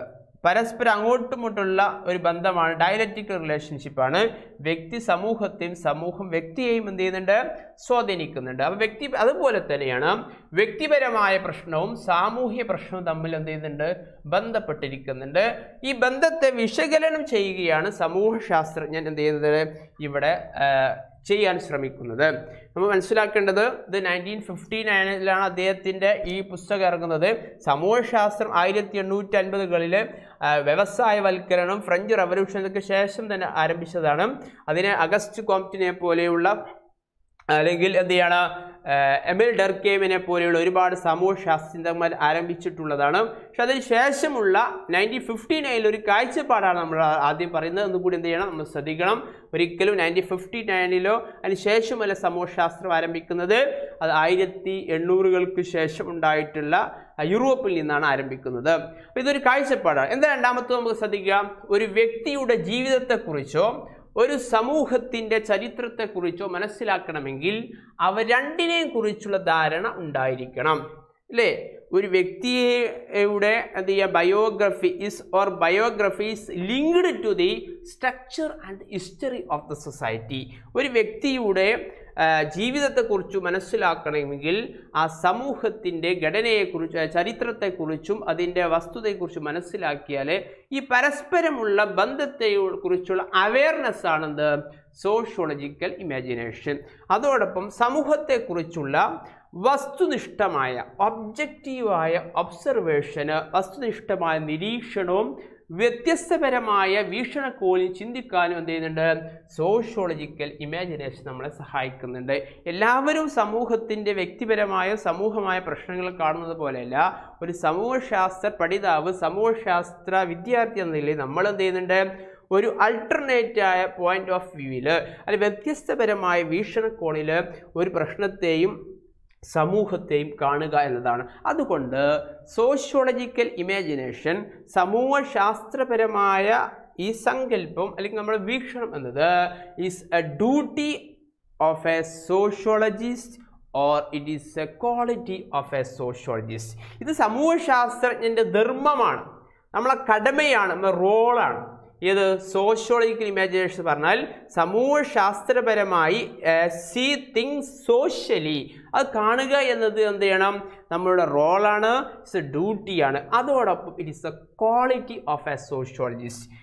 പരസ്പരം അങ്ങോട്ടും ഇങ്ങോട്ടുള്ള ഒരു ബന്ധമാണ് ഡയലക്റ്റിക്കൽ റിലേഷൻഷിപ്പാണ് വ്യക്തി സമൂഹത്തെയും സമൂഹം വ്യക്തിയെയും എന്ത് ചെയ്യുന്നുണ്ട് സ്വാധീനിക്കുന്നുണ്ട് അപ്പോൾ വ്യക്തി അതുപോലെ തന്നെയാണ് വ്യക്തിപരമായ പ്രശ്നവും സാമൂഹ്യ പ്രശ്നവും തമ്മിൽ എന്ത് ചെയ്യുന്നുണ്ട് ബന്ധപ്പെട്ടിരിക്കുന്നുണ്ട് ഈ ബന്ധത്തെ വിശകലനം ചെയ്യുകയാണ് സമൂഹശാസ്ത്രജ്ഞൻ എന്ത് ചെയ്യുന്നത് ഇവിടെ ആ, ചെയ്യാൻ ശ്രമിക്കുന്നത് നമ്മൾ മനസ്സിലാക്കേണ്ടത് ഇത് നയൻറ്റീൻ ഫിഫ്റ്റി നയനിലാണ് അദ്ദേഹത്തിൻ്റെ ഈ പുസ്തകം ഇറങ്ങുന്നത് സമൂഹശാസ്ത്രം ആയിരത്തി എണ്ണൂറ്റി അൻപതുകളിൽ വ്യവസായവൽക്കരണം ഫ്രഞ്ച് റവല്യൂഷനൊക്കെ ശേഷം തന്നെ ആരംഭിച്ചതാണ് അതിനെ അഗസ്റ്റ് കോംപ്റ്റിനെ പോലെയുള്ള അല്ലെങ്കിൽ എന്ത് ചെയ്യാണ് ഏഹ് എമിൽ ഡെർക്കേമിനെ പോലെയുള്ള ഒരുപാട് സമൂഹ ശാസ്ത്രജ്ഞന്മാർ ആരംഭിച്ചിട്ടുള്ളതാണ് പക്ഷെ അതിന് ശേഷമുള്ള നയൻറ്റീൻ ഫിഫ്റ്റി നയനിൽ ഒരു കാഴ്ചപ്പാടാണ് നമ്മൾ ആദ്യം പറയുന്നത് ഒന്നുകൂടി എന്ത് ചെയ്യണം നമ്മൾ ശ്രദ്ധിക്കണം ഒരിക്കലും നയൻറ്റീൻ ഫിഫ്റ്റി നയനിലോ അതിന് ശേഷമല്ല സമൂഹശാസ്ത്രം ആരംഭിക്കുന്നത് അത് ആയിരത്തി എണ്ണൂറുകൾക്ക് ശേഷം ഉണ്ടായിട്ടുള്ള അഹ് യൂറോപ്പിൽ നിന്നാണ് ആരംഭിക്കുന്നത് അപ്പോൾ ഇതൊരു കാഴ്ചപ്പാടാണ് എന്താ രണ്ടാമത്തെ നമുക്ക് ശ്രദ്ധിക്കാം ഒരു വ്യക്തിയുടെ ജീവിതത്തെക്കുറിച്ചോ ഒരു സമൂഹത്തിൻ്റെ ചരിത്രത്തെക്കുറിച്ചോ മനസ്സിലാക്കണമെങ്കിൽ അവ രണ്ടിനെയും കുറിച്ചുള്ള ധാരണ ഉണ്ടായിരിക്കണം അല്ലേ ഒരു വ്യക്തിയുടെ എന്ത് ചെയ്യുക biography is or biography is linked to the structure and history of the society ഒരു വ്യക്തിയുടെ ആ, ജീവിതത്തെക്കുറിച്ച് മനസ്സിലാക്കണമെങ്കിൽ ആ സമൂഹത്തിൻ്റെ ഘടനയെക്കുറിച്ച് ആ, ചരിത്രത്തെക്കുറിച്ചും അതിൻ്റെ വസ്തുതയെക്കുറിച്ചും മനസ്സിലാക്കിയാൽ ഈ പരസ്പരമുള്ള ബന്ധത്തെ കുറിച്ചുള്ള അവയർനെസ് ആണെന്ത് സോഷ്യോളജിക്കൽ ഇമാജിനേഷൻ അതോടൊപ്പം സമൂഹത്തെക്കുറിച്ചുള്ള വസ്തുനിഷ്ഠമായ ഒബ്ജക്റ്റീവായ ഒബ്സർവേഷന് വസ്തുനിഷ്ഠമായ നിരീക്ഷണവും വ്യത്യസ്തപരമായ വീക്ഷണകോണിൽ ചിന്തിക്കാനും എന്ത് ചെയ്യുന്നുണ്ട് സോഷ്യോളജിക്കൽ ഇമാജിനേഷൻ നമ്മളെ സഹായിക്കുന്നുണ്ട് എല്ലാവരും സമൂഹത്തിൻ്റെ വ്യക്തിപരമായ സമൂഹമായ പ്രശ്നങ്ങൾ കാണുന്നത് പോലെയല്ല ഒരു സമൂഹശാസ്ത്ര പഠിതാവ് സമൂഹശാസ്ത്ര വിദ്യാർത്ഥി എന്ന നിലയിൽ നമ്മൾ എന്ത് ചെയ്യുന്നുണ്ട് ഒരു അൾട്ടർനേറ്റ് ആയ പോയിന്റ് ഓഫ് വ്യൂവിൽ അല്ലെങ്കിൽ വ്യത്യസ്തപരമായ വീക്ഷണകോണിൽ ഒരു പ്രശ്നത്തെയും സമൂഹത്തെയും കാണുക എന്നതാണ് അതുകൊണ്ട് സോഷ്യോളജിക്കൽ ഇമാജിനേഷൻ സമൂഹശാസ്ത്രപരമായ ഈ സങ്കല്പം അല്ലെങ്കിൽ നമ്മുടെ വീക്ഷണം എന്നത് is a duty of a sociologist or it is a quality of a sociologist ഇത് സമൂഹശാസ്ത്രജ്ഞൻ്റെ ധർമ്മമാണ് നമ്മളെ കടമയാണ് നമ്മുടെ റോളാണ് ഇത് സോഷ്യോളജിക്കൽ ഇമാജിനേഷൻ പറഞ്ഞാൽ സമൂഹശാസ്ത്രപരമായി സീ തിങ്സ് സോഷ്യലി അത് കാണുക എന്നത് എന്ത് ചെയ്യണം നമ്മളുടെ റോളാണ് ഇറ്റ്സ് എ ഡ്യൂട്ടിയാണ് അതോടൊപ്പം it is a quality of a sociologist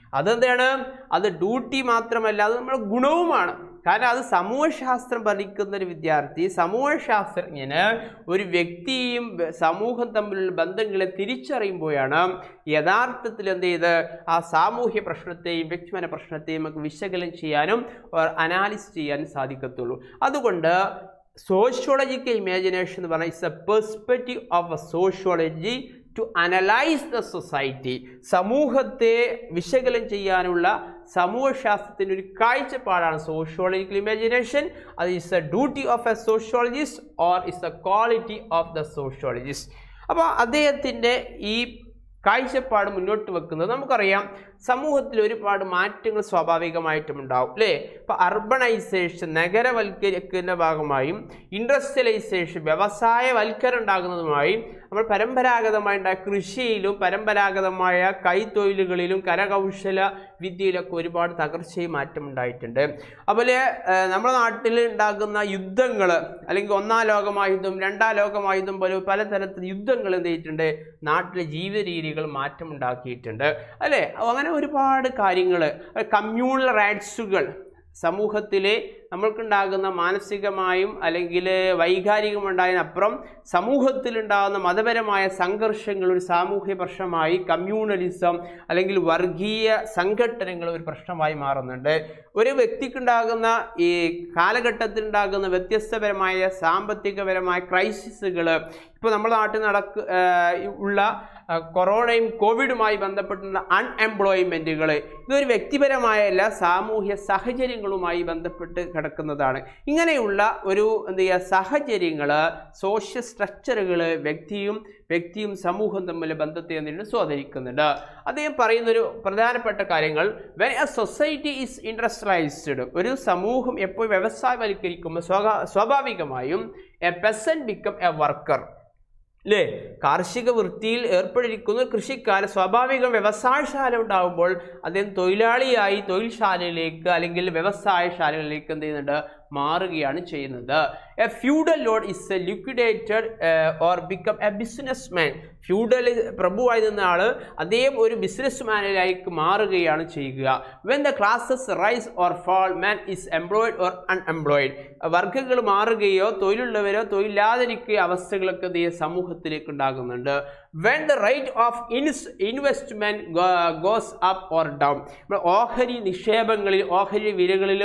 അതെന്താണ് അത് ഡ്യൂട്ടി മാത്രമല്ല അത് നമ്മുടെ ഗുണവുമാണ് കാരണം അത് സമൂഹശാസ്ത്രം പഠിക്കുന്ന ഒരു വിദ്യാർത്ഥി സമൂഹശാസ്ത്രജ്ഞന് ഒരു വ്യക്തിയും വ- സമൂഹം തമ്മിലുള്ള ബന്ധങ്ങളെ തിരിച്ചറിയുമ്പോഴാണ് യഥാർത്ഥത്തിൽ എന്ത് ചെയ്ത് ആ സാമൂഹ്യ പ്രശ്നത്തെയും വ്യക്തിപര പ്രശ്നത്തെയും നമുക്ക് വിശകലനം ചെയ്യാനും അനാലിസ് ചെയ്യാനും സാധിക്കത്തുള്ളൂ അതുകൊണ്ട് സോഷ്യോളജിക്കൽ ഇമാജിനേഷൻ എന്ന് പറഞ്ഞാൽ it's a perspective of a sociology to analyse the society സമൂഹത്തെ വിശകലനം ചെയ്യാനുള്ള സമൂഹശാസ്ത്രത്തിൻ്റെ ഒരു കാഴ്ചപ്പാടാണ് സോഷ്യോളജിക്കൽ ഇമാജിനേഷൻ അത് is a duty of a sociologist or is a quality of the sociologist അപ്പോൾ അദ്ദേഹത്തിൻ്റെ ഈ കാഴ്ചപ്പാട് മുന്നോട്ട് വെക്കുന്നത് നമുക്കറിയാം സമൂഹത്തിൽ ഒരുപാട് മാറ്റങ്ങൾ സ്വാഭാവികമായിട്ടും ഉണ്ടാവും അല്ലേ ഇപ്പോൾ അർബണൈസേഷൻ നഗരവൽക്കരിക്കുന്ന ഭാഗമായും ഇൻഡസ്ട്രിയലൈസേഷൻ വ്യവസായവൽക്കരണം ഉണ്ടാകുന്നതുമായി നമ്മൾ പരമ്പരാഗതമായി ഉണ്ടായ കൃഷിയിലും പരമ്പരാഗതമായ കൈത്തൊഴിലുകളിലും കരകൗശല വിദ്യയിലൊക്കെ ഒരുപാട് തകർച്ചയും മാറ്റം ഉണ്ടായിട്ടുണ്ട് അതുപോലെ ഏഹ്, നമ്മുടെ നാട്ടിൽ ഉണ്ടാകുന്ന യുദ്ധങ്ങൾ അല്ലെങ്കിൽ ഒന്നാം ലോകമായുധം രണ്ടാം ലോകമായുധം പോലെ പലതരത്തിൽ യുദ്ധങ്ങൾ എന്ത് ചെയ്തിട്ടുണ്ട് നാട്ടിലെ ജീവിത രീതികൾ മാറ്റം ഉണ്ടാക്കിയിട്ടുണ്ട് അല്ലേ അങ്ങനെ ഒരുപാട് കാര്യങ്ങൾ കമ്മ്യൂണൽ റൈറ്റ്സുകൾ സമൂഹത്തിലെ നമ്മൾക്കുണ്ടാകുന്ന മാനസികമായും അല്ലെങ്കിൽ വൈകാരികമുണ്ടായതിനപ്പുറം സമൂഹത്തിലുണ്ടാകുന്ന മതപരമായ സംഘർഷങ്ങൾ ഒരു സാമൂഹ്യ പ്രശ്നമായി കമ്മ്യൂണലിസം അല്ലെങ്കിൽ വർഗീയ സംഘടനകൾ ഒരു പ്രശ്നമായി മാറുന്നുണ്ട് ഒരു വ്യക്തിക്കുണ്ടാകുന്ന ഈ കാലഘട്ടത്തിലുണ്ടാകുന്ന വ്യത്യസ്തപരമായ സാമ്പത്തികപരമായ ക്രൈസിസുകൾ ഇപ്പോൾ നമ്മുടെ നാട്ടിൽ നടക്ക ഏഹ് ഉള്ള ആ, കൊറോണയും കോവിഡുമായി ബന്ധപ്പെട്ടുള്ള അൺഎംപ്ലോയ്മെൻറ്റുകൾ ഇതൊരു വ്യക്തിപരമായല്ല സാമൂഹ്യ സാഹചര്യങ്ങളുമായി ബന്ധപ്പെട്ട് കിടക്കുന്നതാണ് ഇങ്ങനെയുള്ള ഒരു എന്ത് ചെയ്യുക സാഹചര്യങ്ങൾ സോഷ്യൽ സ്ട്രക്ചറുകൾ വ്യക്തിയും വ്യക്തിയും സമൂഹം തമ്മിൽ ബന്ധത്തെ എന്തിനു സ്വാധീനിക്കുന്നുണ്ട് അദ്ദേഹം പറയുന്നൊരു പ്രധാനപ്പെട്ട കാര്യങ്ങൾ when a society is industrialised ഒരു സമൂഹം എപ്പോൾ വ്യവസായവൽക്കരിക്കുമ്പോൾ സ്വാഭാ സ്വാഭാവികമായും a peasant become a worker അല്ലേ കാർഷിക വൃത്തിയിൽ ഏർപ്പെട്ടിരിക്കുന്ന ഒരു കൃഷിക്കാരൻ സ്വാഭാവികം വ്യവസായശാല ഉണ്ടാകുമ്പോൾ അദ്ദേഹം തൊഴിലാളിയായി തൊഴിൽശാലയിലേക്ക് അല്ലെങ്കിൽ വ്യവസായശാലകളിലേക്ക് എന്ത് ചെയ്യുന്നുണ്ട് മാറുകയാണ് ചെയ്യുന്നത് a feudal lord is a liquidated or become a businessman feudal പ്രഭുവായി നിന്ന ആൾ അദ്ദേഹം ഒരു ബിസിനസ് മാനിലേക്ക് മാറുകയാണ് ചെയ്യുക when the classes rise or fall man is employed or unemployed വർഗ്ഗങ്ങൾ മാറുകയോ തൊഴിലുള്ളവരോ തൊഴിലില്ലാതിരിക്കുകയോ അവസ്ഥകളൊക്കെ എന്ത് ചെയ്യും സമൂഹത്തിലേക്ക് ഉണ്ടാകുന്നുണ്ട് when the rate of ins investment goes up or down നമ്മൾ ഓഹരി നിക്ഷേപങ്ങളിൽ ഓഹരി വിലകളിൽ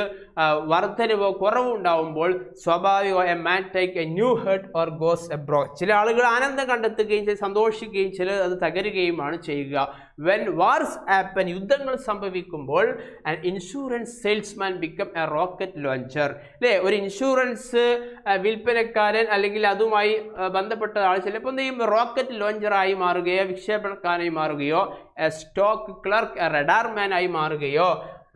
വർധനവോ കുറവോ ഉണ്ടാവുമ്പോൾ സ്വാഭാവികമായ a man take a new head or goes broke ചില ആളുകൾ ആനന്ദം കണ്ടെത്തുകയും ചില സന്തോഷിക്കുകയും ചില അത് തകരുകയുമാണ് ചെയ്യുക വെൻ വാർസ് ആപ്പൻ യുദ്ധങ്ങൾ സംഭവിക്കുമ്പോൾ an insurance salesman become a rocket launcher അല്ലേ ഒരു ഇൻഷുറൻസ് വിൽപ്പനക്കാരൻ അല്ലെങ്കിൽ അതുമായി ആ, ബന്ധപ്പെട്ട ആൾ ചിലപ്പോൾ എന്ത് ചെയ്യും റോക്കറ്റ് ലോഞ്ചറായി മാറുകയോ വിക്ഷേപണക്കാരനായി മാറുകയോ a stock clerk a radar man ആയി മാറുകയോ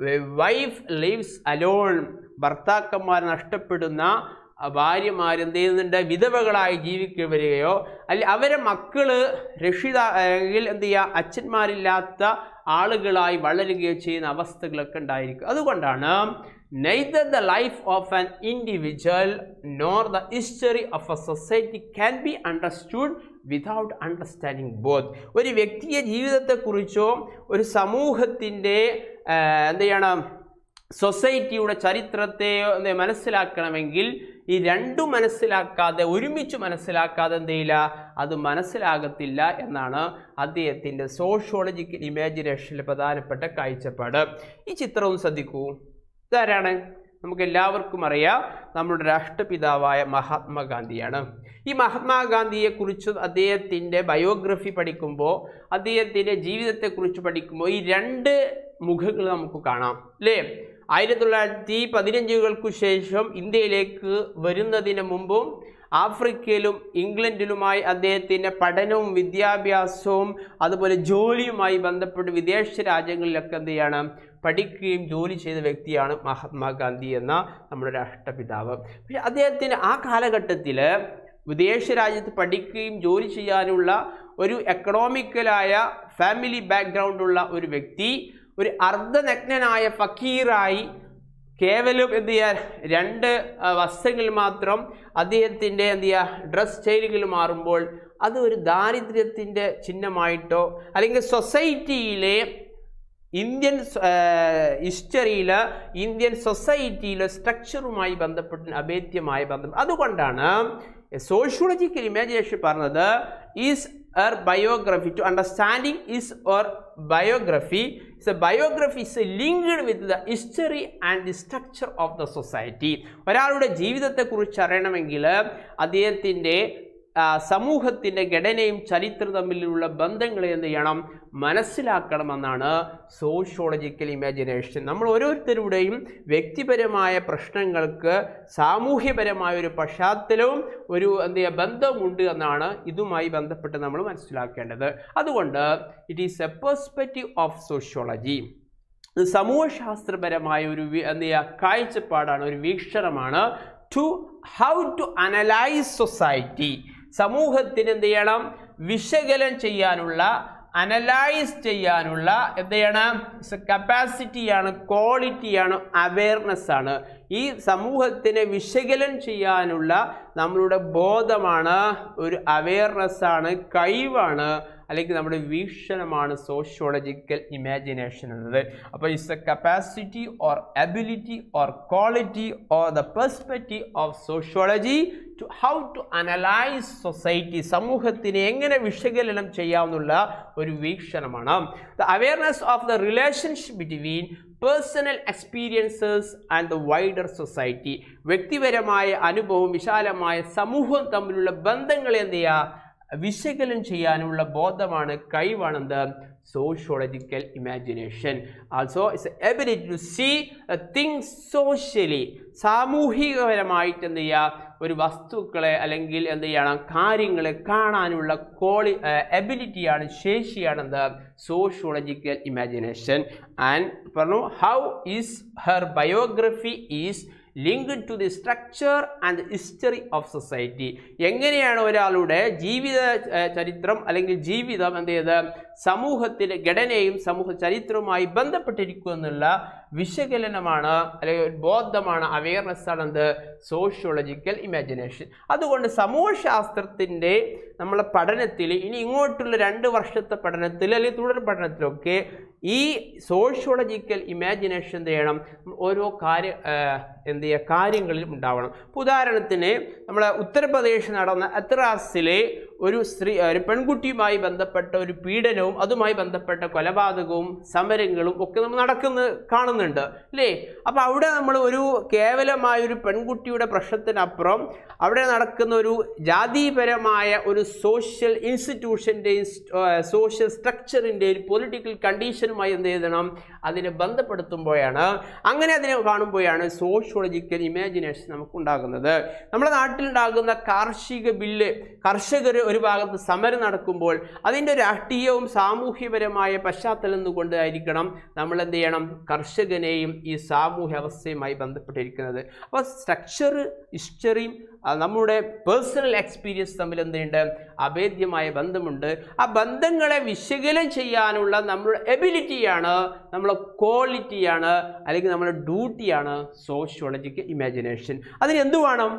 വൈഫ് ലീവ്സ് അലോൺ ഭർത്താക്കന്മാർ നഷ്ടപ്പെടുന്ന ആ ഭാര്യമാർ എന്ത് ചെയ്യുന്നുണ്ട് വിധവകളായി ജീവിക്കുക വരികയോ അല്ലെ അവരെ മക്കള് രക്ഷിത അല്ലെങ്കിൽ എന്ത് ചെയ്യുക അച്ഛന്മാരില്ലാത്ത ആളുകളായി വളരുകയോ ചെയ്യുന്ന അവസ്ഥകളൊക്കെ ഉണ്ടായിരിക്കും അതുകൊണ്ടാണ് neither the life of an individual nor the history of a society can be understood without understanding both ഒരു വ്യക്തിയെ ജീവിതത്തെക്കുറിച്ചോ ഒരു സമൂഹത്തിൻ്റെ എന്ത് ചെയ്യണം സൊസൈറ്റിയുടെ ചരിത്രത്തെയോ എന്ത് മനസ്സിലാക്കണമെങ്കിൽ ഈ രണ്ടും മനസ്സിലാക്കാതെ ഒരുമിച്ച് മനസ്സിലാക്കാതെ എന്ത് ചെയ്യില്ല അത് മനസ്സിലാകത്തില്ല എന്നാണ് അദ്ദേഹത്തിൻ്റെ സോഷ്യോളജിക്കൽ ഇമാജിനേഷനിലെ പ്രധാനപ്പെട്ട കാഴ്ചപ്പാട് ഈ ചിത്രം ഒന്ന് ശ്രദ്ധിക്കൂ ഇതാരാണ് നമുക്ക് എല്ലാവർക്കും അറിയാം നമ്മുടെ രാഷ്ട്രപിതാവായ മഹാത്മാഗാന്ധിയാണ് ഈ മഹാത്മാഗാന്ധിയെക്കുറിച്ച് അദ്ദേഹത്തിൻ്റെ ബയോഗ്രഫി പഠിക്കുമ്പോൾ അദ്ദേഹത്തിൻ്റെ ജീവിതത്തെക്കുറിച്ച് പഠിക്കുമ്പോൾ ഈ രണ്ട് മുഖങ്ങൾ നമുക്ക് കാണാം അല്ലേ ആയിരത്തി തൊള്ളായിരത്തി പതിനഞ്ചുകൾക്കു ശേഷം ഇന്ത്യയിലേക്ക് വരുന്നതിന് മുമ്പും ആഫ്രിക്കയിലും ഇംഗ്ലണ്ടിലുമായി അദ്ദേഹത്തിൻ്റെ പഠനവും വിദ്യാഭ്യാസവും അതുപോലെ ജോലിയുമായി ബന്ധപ്പെട്ട് വിദേശ രാജ്യങ്ങളിലൊക്കെ എന്ത് ചെയ്യാണ് പഠിക്കുകയും ജോലി ചെയ്ത വ്യക്തിയാണ് മഹാത്മാഗാന്ധി എന്ന നമ്മുടെ രാഷ്ട്രപിതാവ് പക്ഷേ അദ്ദേഹത്തിന് ആ കാലഘട്ടത്തിൽ വിദേശ രാജ്യത്ത് പഠിക്കുകയും ജോലി ചെയ്യാനുള്ള ഒരു എക്കണോമിക്കലായ ഫാമിലി ബാക്ക്ഗ്രൗണ്ടുള്ള ഒരു വ്യക്തി ഒരു അർദ്ധനഗ്നനായ ഫക്കീറായി കേവലം എന്ത് ചെയ്യാൻ രണ്ട് ആ, വസ്ത്രങ്ങളിൽ മാത്രം അദ്ദേഹത്തിൻ്റെ എന്ത് ചെയ്യുക ഡ്രസ് സ്റ്റൈലുകൾ മാറുമ്പോൾ അത് ഒരു ദാരിദ്ര്യത്തിൻ്റെ ചിഹ്നമായിട്ടോ അല്ലെങ്കിൽ സൊസൈറ്റിയിലെ ഇന്ത്യൻ ഹിസ്റ്ററിയിൽ ഇന്ത്യൻ സൊസൈറ്റിയിലെ സ്ട്രക്ചറുമായി ബന്ധപ്പെട്ട് അഭേദ്യമായ ബന്ധം അതുകൊണ്ടാണ് സോഷ്യോളജിക്കൽ ഇമാജിനേഷൻ പറഞ്ഞത് is er biography to understanding is or biography is a biography is linked with the history and the structure of the society ഒരാളുടെ ജീവിതത്തെക്കുറിച്ച് അറിയണമെങ്കിൽ അദ്ദേഹത്തിൻ്റെ സമൂഹത്തിൻ്റെ ഘടനയും ചരിത്രം തമ്മിലുള്ള ബന്ധങ്ങളെ എന്ത് ചെയ്യണം മനസ്സിലാക്കണമെന്നാണ് സോഷ്യോളജിക്കൽ ഇമാജിനേഷൻ നമ്മൾ ഓരോരുത്തരുടെയും വ്യക്തിപരമായ പ്രശ്നങ്ങൾക്ക് സാമൂഹ്യപരമായ ഒരു പശ്ചാത്തലവും ഒരു എന്ത് ചെയ്യുക ബന്ധമുണ്ട് എന്നാണ് ഇതുമായി ബന്ധപ്പെട്ട് നമ്മൾ മനസ്സിലാക്കേണ്ടത് അതുകൊണ്ട് it is a perspective of sociology ഇത് സമൂഹശാസ്ത്രപരമായ ഒരു വി- എന്ത് ചെയ്യുക കാഴ്ചപ്പാടാണ് ഒരു വീക്ഷണമാണ് to how to analyse society സമൂഹത്തിന് എന്ത് ചെയ്യണം വിശകലനം ചെയ്യാനുള്ള അനലൈസ് ചെയ്യാനുള്ള എന്ത് ചെയ്യണം കപ്പാസിറ്റിയാണ് ക്വാളിറ്റിയാണ് അവയർനെസ് ആണ് ഈ സമൂഹത്തിനെ വിശകലനം ചെയ്യാനുള്ള നമ്മളുടെ ബോധമാണ് ഒരു അവയർനെസ് ആണ് കഴിവാണ് അല്ലെങ്കിൽ നമ്മുടെ വീക്ഷണമാണ് സോഷ്യോളജിക്കൽ ഇമാജിനേഷൻ എന്നത് അപ്പോൾ it's a capacity or ability or quality or the perspective of sociology to how to analyse society സമൂഹത്തിനെ എങ്ങനെ വിശകലനം ചെയ്യാമെന്നുള്ള ഒരു വീക്ഷണമാണ് the awareness of the relationship between personal experiences and the wider society വ്യക്തിപരമായ അനുഭവം വിശാലമായ സമൂഹം തമ്മിലുള്ള ബന്ധങ്ങളെ എന്ത് ചെയ്യുക വിശകലനം ചെയ്യാനുള്ള ബോധമാണ് കഴിവാണെന്ത് sociological imagination also it's ability to see things socially സാമൂഹികപരമായിട്ട് എന്ത് ചെയ്യുക ഒരു വസ്തുക്കളെ അല്ലെങ്കിൽ എന്ത് ചെയ്യണം കാര്യങ്ങളെ കാണാനുള്ള ക്വാളി എബിലിറ്റിയാണ് ശേഷിയാണ് എന്ത് സോഷ്യോളജിക്കൽ ഇമാജിനേഷൻ ആൻഡ് പറഞ്ഞു how is her biography is linked to the structure and history of society എങ്ങനെയാണ് ഒരാളുടെ ജീവിത ഏഹ്, ചരിത്രം അല്ലെങ്കിൽ ജീവിതം എന്ത് ചെയ്ത് സമൂഹത്തിൻ്റെ ഘടനയും സമൂഹ ചരിത്രവുമായി ബന്ധപ്പെട്ടിരിക്കും എന്നുള്ള വിശകലനമാണ് അല്ലെങ്കിൽ ഒരു ബോധമാണ് അവയർനെസ് ആണ് എന്ത് സോഷ്യോളജിക്കൽ ഇമാജിനേഷൻ അതുകൊണ്ട് സമൂഹശാസ്ത്രത്തിൻ്റെ നമ്മളെ പഠനത്തിൽ ഇനി ഇങ്ങോട്ടുള്ള രണ്ട് വർഷത്തെ പഠനത്തിൽ അല്ലെങ്കിൽ തുടർ പഠനത്തിലൊക്കെ ഈ സോഷ്യോളജിക്കൽ ഇമാജിനേഷൻ എന്ത് ചെയ്യണം ഓരോ കാര്യ ഏഹ്, എന്ത് ചെയ്യുക കാര്യങ്ങളിലും ഉണ്ടാവണം ഇപ്പോൾ ഉദാഹരണത്തിന് നമ്മളെ ഉത്തർപ്രദേശ് നടന്ന അത്രാസിലെ ഒരു സ്ത്രീ ഒരു പെൺകുട്ടിയുമായി ബന്ധപ്പെട്ട ഒരു പീഡനവും അതുമായി ബന്ധപ്പെട്ട കൊലപാതകവും സമരങ്ങളും ഒക്കെ നമ്മൾ നടക്കുന്ന കാണുന്നുണ്ട് അല്ലേ അപ്പോൾ അവിടെ നമ്മൾ ഒരു കേവലമായ ഒരു പെൺകുട്ടിയുടെ പ്രശ്നത്തിനപ്പുറം അവിടെ നടക്കുന്ന ഒരു ജാതിപരമായ ഒരു സോഷ്യൽ ഇൻസ്റ്റിറ്റ്യൂഷൻ്റെയും സോഷ്യൽ സ്ട്രക്ചറിൻ്റെയും പൊളിറ്റിക്കൽ കണ്ടീഷനുമായി എന്ത് ചെയ്യണം അതിനെ ബന്ധപ്പെടുത്തുമ്പോഴാണ് അങ്ങനെ അതിനെ കാണുമ്പോഴാണ് സോഷ്യോളജിക്കൽ ഇമാജിനേഷൻ നമുക്കുണ്ടാകുന്നത് നമ്മുടെ നാട്ടിലുണ്ടാകുന്ന കാർഷിക ബില്ല് കർഷകർ ഒരു ഭാഗത്ത് സമരം നടക്കുമ്പോൾ അതിൻ്റെ രാഷ്ട്രീയവും സാമൂഹ്യപരമായ പശ്ചാത്തലം കൊണ്ടായിരിക്കണം നമ്മൾ എന്ത് ചെയ്യണം കർഷകനെയും ഈ സാമൂഹ്യ അവസ്ഥയുമായി ബന്ധപ്പെട്ടിരിക്കുന്നത് അപ്പോൾ സ്ട്രക്ചർ ഹിസ്റ്ററിയും ആ, നമ്മുടെ പേഴ്സണൽ എക്സ്പീരിയൻസ് തമ്മിൽ എന്തുണ്ട് അഭേദ്യമായ ബന്ധമുണ്ട് ആ ബന്ധങ്ങളെ വിശകലനം ചെയ്യാനുള്ള നമ്മുടെ എബിലിറ്റിയാണ് നമ്മളെ ക്വാളിറ്റിയാണ് അല്ലെങ്കിൽ നമ്മുടെ ഡ്യൂട്ടിയാണ് സോഷ്യോളജിക്കൽ ഇമാജിനേഷൻ അതിന് എന്ത് വേണം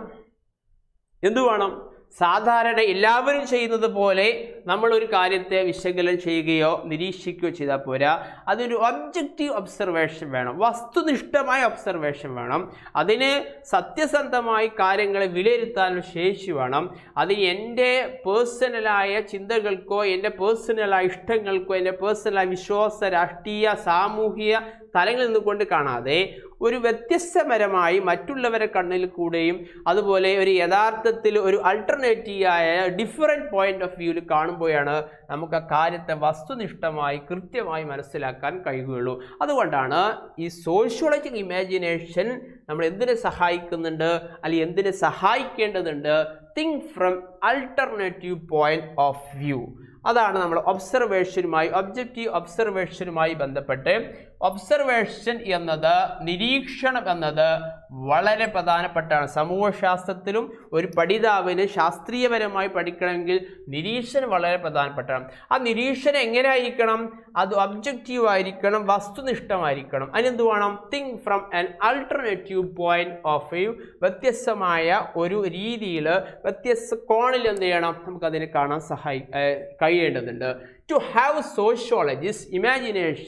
എന്തു വേണം സാധാരണ എല്ലാവരും ചെയ്യുന്നത് പോലെ നമ്മളൊരു കാര്യത്തെ വിശകലനം ചെയ്യുകയോ നിരീക്ഷിക്കുകയോ ചെയ്താൽ പോരാ അതിനൊരു ഒബ്ജക്റ്റീവ് ഒബ്സർവേഷൻ വേണം വസ്തുനിഷ്ഠമായ ഒബ്സർവേഷൻ വേണം അതിന് സത്യസന്ധമായി കാര്യങ്ങളെ വിലയിരുത്താനുള്ള ശേഷി വേണം അത് എൻ്റെ പേഴ്സണലായ ചിന്തകൾക്കോ എൻ്റെ പേഴ്സണലായ ഇഷ്ടങ്ങൾക്കോ എൻ്റെ പേഴ്സണലായ വിശ്വാസ രാഷ്ട്രീയ സാമൂഹിക തലങ്ങളിൽ നിന്നുകൊണ്ട് കാണാതെ ഒരു വ്യത്യസ്തപരമായി മറ്റുള്ളവരെ കണ്ണിൽ കൂടെയും അതുപോലെ ഒരു യഥാർത്ഥത്തിൽ ഒരു അൾട്ടർനേറ്റീവായ ഡിഫറെൻറ്റ് പോയിന്റ് ഓഫ് വ്യൂവിൽ കാണുമ്പോഴാണ് നമുക്ക് ആ കാര്യത്തെ വസ്തുനിഷ്ഠമായി കൃത്യമായി മനസ്സിലാക്കാൻ കഴിയുകയുള്ളൂ അതുകൊണ്ടാണ് ഈ സോഷ്യോളജിക്കൽ ഇമാജിനേഷൻ നമ്മൾ എന്തിനെ സഹായിക്കുന്നുണ്ട് അല്ലെങ്കിൽ എന്തിനെ സഹായിക്കേണ്ടതുണ്ട് think from alternative point of view അതാണ് നമ്മൾ ഒബ്സർവേഷനുമായി ഒബ്ജക്റ്റീവ് ഒബ്സർവേഷനുമായി ബന്ധപ്പെട്ട് ഒബ്സർവേഷൻ എന്നത് നിരീക്ഷണം എന്നത് വളരെ പ്രധാനപ്പെട്ടാണ് സമൂഹശാസ്ത്രത്തിലും ഒരു പഠിതാവിന് ശാസ്ത്രീയപരമായി പഠിക്കണമെങ്കിൽ നിരീക്ഷണം വളരെ പ്രധാനപ്പെട്ടാണ് ആ നിരീക്ഷണം എങ്ങനെ ആയിരിക്കണം അത് ഒബ്ജക്റ്റീവ് ആയിരിക്കണം വസ്തുനിഷ്ഠമായിരിക്കണം അതിനെന്ത് വേണം think from an alternative point of view വ്യത്യസ്തമായ ഒരു രീതിയിൽ വ്യത്യസ്ത കോണിൽ എന്ത് ചെയ്യണം നമുക്കതിനെ കാണാൻ സഹായി ഏഹ് കഴിയേണ്ടതുണ്ട് to have sociologist imagination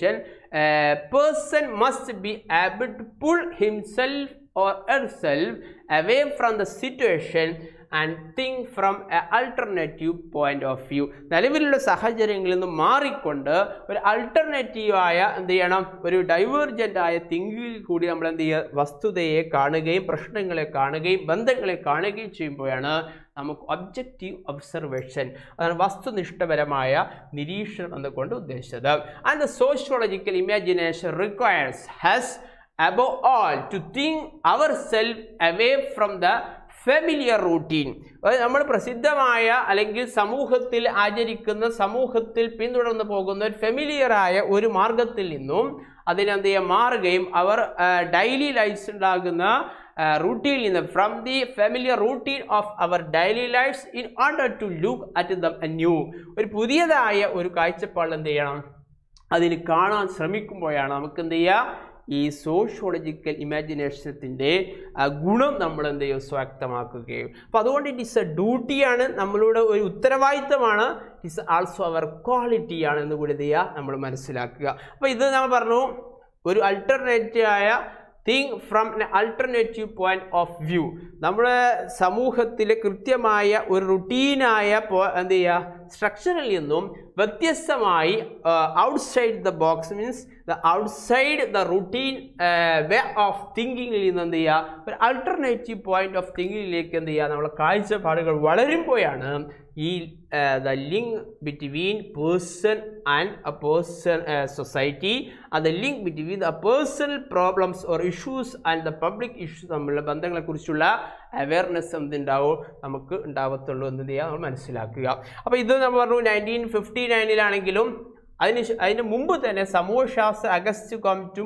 person must be able to pull himself or herself away from the situation and think from a alternative point of view നിലവിലുള്ള സാഹചര്യങ്ങളിൽ നിന്ന് മാറിക്കൊണ്ട് ഒരു അൾട്ടർനേറ്റീവായ എന്ത് ചെയ്യണം ഒരു ഡൈവേർജൻ്റ് ആയ തിങ്കിൽ കൂടി നമ്മൾ എന്ത് ചെയ്യുക വസ്തുതയെ കാണുകയും പ്രശ്നങ്ങളെ കാണുകയും ബന്ധങ്ങളെ കാണുകയും ചെയ്യുമ്പോഴാണ് നമുക്ക് ഒബ്ജക്റ്റീവ് ഒബ്സർവേഷൻ അതാണ് വസ്തുനിഷ്ഠപരമായ നിരീക്ഷണം എന്നുകൊണ്ട് ഉദ്ദേശിച്ചത് and the sociological imagination requires has above all to think ourselves away from the familiar routine നമ്മൾ പ്രസിദ്ധമായ അല്ലെങ്കിൽ സമൂഹത്തിൽ ആചരിക്കുന്ന സമൂഹത്തിൽ പിന്തുടർന്ന് പോകുന്ന ഒരു ഫെമിലിയറായ ഒരു മാർഗത്തിൽ നിന്നും അതിനെന്ത് ചെയ്യുക മാറുകയും അവർ ഡെയിലി ലൈഫ്സ് ഉണ്ടാകുന്ന റൂട്ടീനിൽ നിന്ന് from the familiar routine of our daily lifes in order to look at the new ഒരു പുതിയതായ ഒരു കാഴ്ചപ്പാട് എന്ത് ചെയ്യണം അതിന് കാണാൻ ശ്രമിക്കുമ്പോഴാണ് നമുക്ക് എന്ത് ചെയ്യുക ഈ സോഷ്യോളജിക്കൽ ഇമാജിനേഷനത്തിൻ്റെ ഗുണം നമ്മൾ എന്ത് ചെയ്യും സ്വാക്തമാക്കുകയും അപ്പോൾ അതുകൊണ്ട് ഇറ്റ് ഇസ് എ ഡ്യൂട്ടിയാണ് നമ്മളുടെ ഒരു ഉത്തരവാദിത്തമാണ് ഇറ്റ് ഇസ് ആൾസോ അവർ ക്വാളിറ്റിയാണ് എന്ന് കൂടി എന്ത് ചെയ്യുക നമ്മൾ മനസ്സിലാക്കുക അപ്പോൾ ഇത് നമ്മൾ പറഞ്ഞു ഒരു അൾട്ടർനേറ്റീവായ think from an alternative point of view നമ്മുടെ സമൂഹത്തിലെ കൃത്യമായ ഒരു റുട്ടീനായ പോ എന്ത് ചെയ്യുക സ്ട്രക്ചറിൽ നിന്നും വ്യത്യസ്തമായി outside the box means the outside the routine way of തിങ്കിങ്ങിൽ നിന്ന് എന്ത് ചെയ്യുക ഒരു അൾട്ടർനേറ്റീവ് പോയിന്റ് ഓഫ് തിങ്കിങ്ങിലേക്ക് എന്ത് ചെയ്യുക നമ്മളെ കാഴ്ചപ്പാടുകൾ വളരുമ്പോഴാണ് ഈ the link between person and a person society അത് link between the personal problems or issues and the public issues തമ്മിലുള്ള ബന്ധങ്ങളെക്കുറിച്ചുള്ള അവയർനെസ് എന്തുണ്ടാവും നമുക്ക് ഉണ്ടാവത്തുള്ളൂ എന്ന് ചെയ്യാൻ നമ്മൾ മനസ്സിലാക്കുക അപ്പോൾ ഇത് നമ്മൾ പറഞ്ഞു നയൻറ്റീൻ ഫിഫ്റ്റി നയനിലാണെങ്കിലും അതിന് ശേ- അതിന് മുമ്പ് തന്നെ സമൂഹശാസ്ത്ര അഗസ്റ്റ് കോമിറ്റും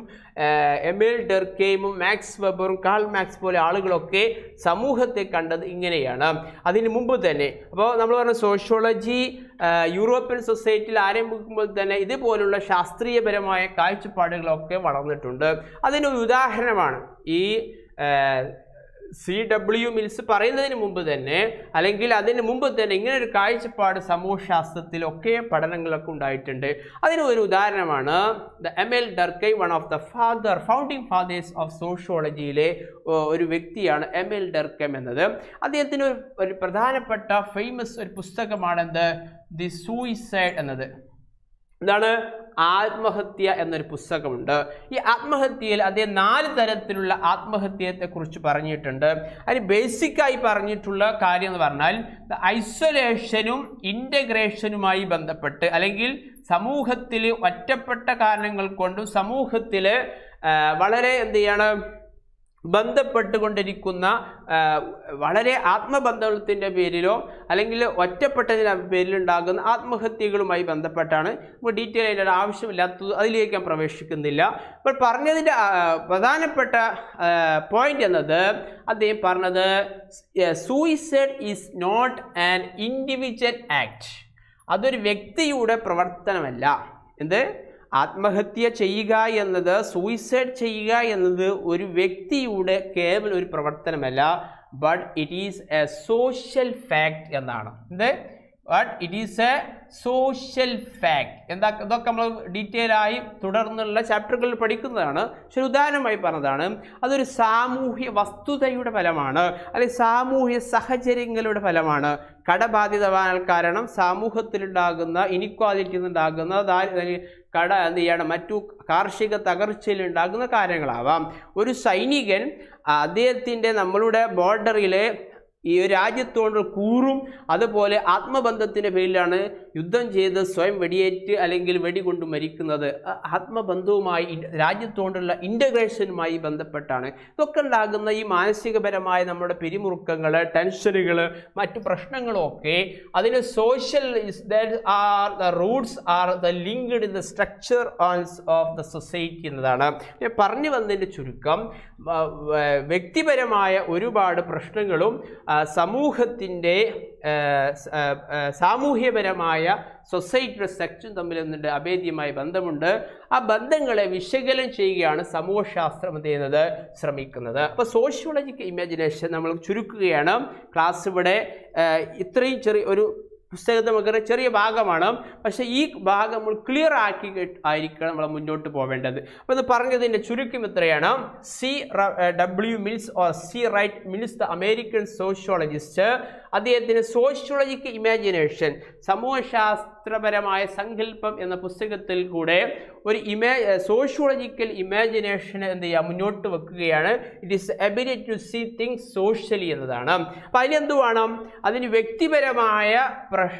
എമിൽ ഡെർക്കെയും മാക്സ് വെബറും കാൾ മാക്സ് പോലെ ആളുകളൊക്കെ സമൂഹത്തെ കണ്ടത് ഇങ്ങനെയാണ് അതിന് മുമ്പ് തന്നെ അപ്പോൾ നമ്മൾ പറഞ്ഞ സോഷ്യോളജി യൂറോപ്യൻ സൊസൈറ്റിയിൽ ആരംഭിക്കുമ്പോൾ തന്നെ ഇതുപോലുള്ള ശാസ്ത്രീയപരമായ കാഴ്ചപ്പാടുകളൊക്കെ വളർന്നിട്ടുണ്ട് അതിനൊരു ഉദാഹരണമാണ് ഈ സി ഡബ്ല്യു മിൽസ് പറയുന്നതിന് മുമ്പ് തന്നെ അല്ലെങ്കിൽ അതിന് മുമ്പ് തന്നെ ഇങ്ങനെ ഒരു കാഴ്ചപ്പാട് സമൂഹശാസ്ത്രത്തിലൊക്കെ പഠനങ്ങളൊക്കെ ഉണ്ടായിട്ടുണ്ട് അതിന് ഒരു ഉദാഹരണമാണ് the Emile Durkheim one of the father founding fathers of സോഷ്യോളജിയിലെ ഒരു വ്യക്തിയാണ് എം എൽ ഡർക്കം എന്നത് അദ്ദേഹത്തിന് ഒരു ഒരു പ്രധാനപ്പെട്ട ഫേമസ് ഒരു പുസ്തകമാണെന്ത് ദി സൂയിസൈഡ് എന്നത് എന്താണ് ആത്മഹത്യ എന്നൊരു പുസ്തകമുണ്ട് ഈ ആത്മഹത്യയിൽ അദ്ദേഹം നാല് തരത്തിലുള്ള ആത്മഹത്യത്തെക്കുറിച്ച് പറഞ്ഞിട്ടുണ്ട് അതിന് ബേസിക്കായി പറഞ്ഞിട്ടുള്ള കാര്യം എന്ന് പറഞ്ഞാൽ ഐസൊലേഷനും ഇൻ്റഗ്രേഷനുമായി ബന്ധപ്പെട്ട് അല്ലെങ്കിൽ സമൂഹത്തിൽ ഒറ്റപ്പെട്ട കാരണങ്ങൾ കൊണ്ടും സമൂഹത്തിൽ വളരെ എന്ത് ചെയ്യണം ബന്ധപ്പെട്ടുകൊണ്ടിരിക്കുന്ന ആ, വളരെ ആത്മബന്ധത്തിൻ്റെ പേരിലോ അല്ലെങ്കിൽ ഒറ്റപ്പെട്ടതിൻ്റെ പേരിലുണ്ടാകുന്ന ആത്മഹത്യകളുമായി ബന്ധപ്പെട്ടാണ് ഇപ്പോൾ ഡീറ്റെയിൽ അതിൻ്റെ ആവശ്യമില്ലാത്തത് അതിലേക്ക് ഞാൻ പ്രവേശിക്കുന്നില്ല ഇപ്പോൾ പറഞ്ഞതിൻ്റെ ആ, പ്രധാനപ്പെട്ട പോയിന്റ് എന്നത് അദ്ദേഹം പറഞ്ഞത് suicide is not an individual act അതൊരു വ്യക്തിയുടെ പ്രവർത്തനമല്ല എന്ത് ആത്മഹത്യ ചെയ്യുക എന്നത് സൂയിസൈഡ് ചെയ്യുക എന്നത് ഒരു വ്യക്തിയുടെ കേവലം ഒരു പ്രവർത്തനമല്ല but it is a social fact എന്നാണ് എന്ത് but it is a social fact എന്താ ഇതൊക്കെ നമ്മൾ ഡീറ്റെയിൽ ആയി തുടർന്നുള്ള ചാപ്റ്ററുകളിൽ പഠിക്കുന്നതാണ് പക്ഷെ ഒരു ഉദാഹരണമായി പറഞ്ഞതാണ് അതൊരു സാമൂഹ്യ വസ്തുതയുടെ ഫലമാണ് അല്ലെങ്കിൽ സാമൂഹ്യ സാഹചര്യങ്ങളുടെ ഫലമാണ് കടബാധിതമാകാൻ കാരണം സമൂഹത്തിലുണ്ടാകുന്ന ഇനിക്വാലിറ്റി ഉണ്ടാകുന്ന ദാരി- കട എന്ത് ചെയ്യണം മറ്റു കാർഷിക തകർച്ചയിൽ ഉണ്ടാകുന്ന കാര്യങ്ങളാവാം ഒരു സൈനികൻ അദ്ദേഹത്തിൻ്റെ നമ്മളുടെ ബോർഡറിലെ ഈ ഒരു രാജ്യത്തോട് കൂറും അതുപോലെ ആത്മബന്ധത്തിൻ്റെ പേരിലാണ് യുദ്ധം ചെയ്ത് സ്വയം വെടിയേറ്റ് അല്ലെങ്കിൽ വെടികൊണ്ട് മരിക്കുന്നത് ആ ആത്മബന്ധവുമായി ഇൻ- രാജ്യത്തോടുള്ള ഇൻ്റഗ്രേഷനുമായി ബന്ധപ്പെട്ടാണ് ഇതൊക്കെ ഉണ്ടാകുന്ന ഈ മാനസികപരമായ നമ്മുടെ പിരിമുറുക്കങ്ങൾ ടെൻഷനുകൾ മറ്റു പ്രശ്നങ്ങളൊക്കെ അതിന് social are the roots are the linked in the structure of the society എന്നതാണ് ഞാൻ പറഞ്ഞു വന്നതിൻ്റെ ചുരുക്കം ആ, വ- വ്യക്തിപരമായ ഒരുപാട് പ്രശ്നങ്ങളും ആ, സമൂഹത്തിൻ്റെ ആ, സ- ആ, ആ, സാമൂഹ്യപരമായ സൊസൈറ്റിയുടെ സെക്ഷൻ തമ്മിൽ എന്തുണ്ട് അഭേദ്യമായ ബന്ധമുണ്ട് ആ ബന്ധങ്ങളെ വിശകലനം ചെയ്യുകയാണ് സമൂഹശാസ്ത്രം എന്ത് ചെയ്യുന്നത് ശ്രമിക്കുന്നത് അപ്പോൾ സോഷ്യോളജിക്കൽ ഇമാജിനേഷൻ നമ്മൾ ചുരുക്കുകയാണ് ക്ലാസ് ഇവിടെ ആ, ഇത്രയും ചെറിയ ഒരു പുസ്തകത്തിൽ നമുക്ക് ചെറിയ ഭാഗമാണ് പക്ഷേ ഈ ഭാഗം നമ്മൾ ക്ലിയർ ആക്കി കെ- ആയിരിക്കണം നമ്മൾ മുന്നോട്ട് പോവേണ്ടത് അപ്പോൾ ഇത് പറഞ്ഞതിൻ്റെ ചുരുക്കം ഇത്രയാണ് C W Mills or C Wright Mills the American sociologist അദ്ദേഹത്തിന് സോഷ്യോളജിക്കൽ ഇമാജിനേഷൻ സമൂഹശാസ്ത്രപരമായ സങ്കല്പം എന്ന പുസ്തകത്തിൽ കൂടെ ഒരു ഇമേ സോഷ്യോളജിക്കൽ ഇമാജിനേഷൻ എന്ത് ചെയ്യുക മുന്നോട്ട് വെക്കുകയാണ് it is ability to see things socially എന്നതാണ് അപ്പം അതിലെന്തുവാണ് അതിന് വ്യക്തിപരമായ പ്രശ്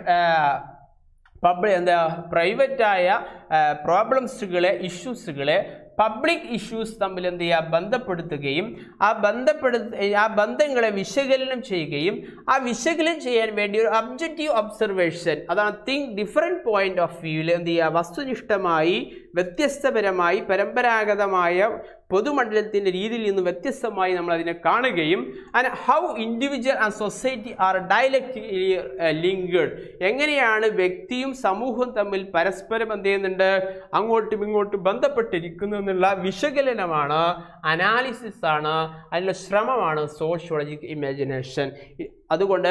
പബ്ലി എന്താ പ്രൈവറ്റായ പ്രോബ്ലംസുകളെ ഇഷ്യൂസുകളെ പബ്ലിക് ഇഷ്യൂസ് തമ്മിൽ എന്ത് ചെയ്യുക ബന്ധപ്പെടുത്തുകയും ആ ബന്ധപ്പെടുത്ത ആ ബന്ധങ്ങളെ വിശകലനം ചെയ്യുകയും ആ വിശകലനം ചെയ്യാൻ വേണ്ടി ഒരു ഒബ്ജക്റ്റീവ് ഒബ്സർവേഷൻ അതാണ് തിങ്ക് ഡിഫറെൻറ്റ് പോയിന്റ് ഓഫ് വ്യൂവിൽ എന്ത് ചെയ്യുക വസ്തുനിഷ്ഠമായി വ്യത്യസ്തപരമായി പരമ്പരാഗതമായ പൊതുമണ്ഡലത്തിൻ്റെ രീതിയിൽ നിന്ന് വ്യത്യസ്തമായി നമ്മൾ അതിനെ കാണുകയും and how individual and society are dialectically linked എങ്ങനെയാണ് വ്യക്തിയും സമൂഹവും തമ്മിൽ പരസ്പരം എന്ത് ചെയ്യുന്നുണ്ട് അങ്ങോട്ടും ഇങ്ങോട്ടും ബന്ധപ്പെട്ടിരിക്കുന്നു എന്നുള്ള വിശകലനമാണ് അനാലിസിസ് ആണ് അതിനുള്ള ശ്രമമാണ് സോഷ്യോളജിക്കൽ ഇമാജിനേഷൻ അതുകൊണ്ട്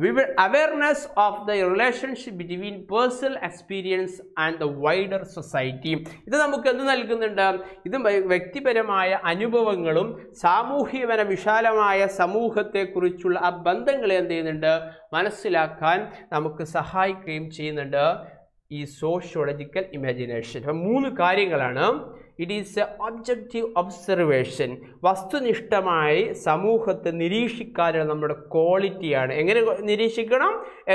awareness of the relationship between personal experience and the wider society ഇത് നമുക്ക് എന്ത് നൽകുന്നുണ്ട് ഇത് വ്യ- വ്യക്തിപരമായ അനുഭവങ്ങളും സാമൂഹികപര വിശാലമായ സമൂഹത്തെക്കുറിച്ചുള്ള ആ ബന്ധങ്ങളെ എന്ത് ചെയ്യുന്നുണ്ട് മനസ്സിലാക്കാൻ നമുക്ക് സഹായിക്കുകയും ചെയ്യുന്നുണ്ട് ഈ സോഷ്യോളജിക്കൽ ഇമാജിനേഷൻ അപ്പം മൂന്ന് കാര്യങ്ങളാണ് it is a objective observation വസ്തുനിഷ്ഠമായി സമൂഹത്തെ നിരീക്ഷിക്കാനുള്ള നമ്മുടെ ക്വാളിറ്റിയാണ് എങ്ങനെ നിരീക്ഷിക്കണം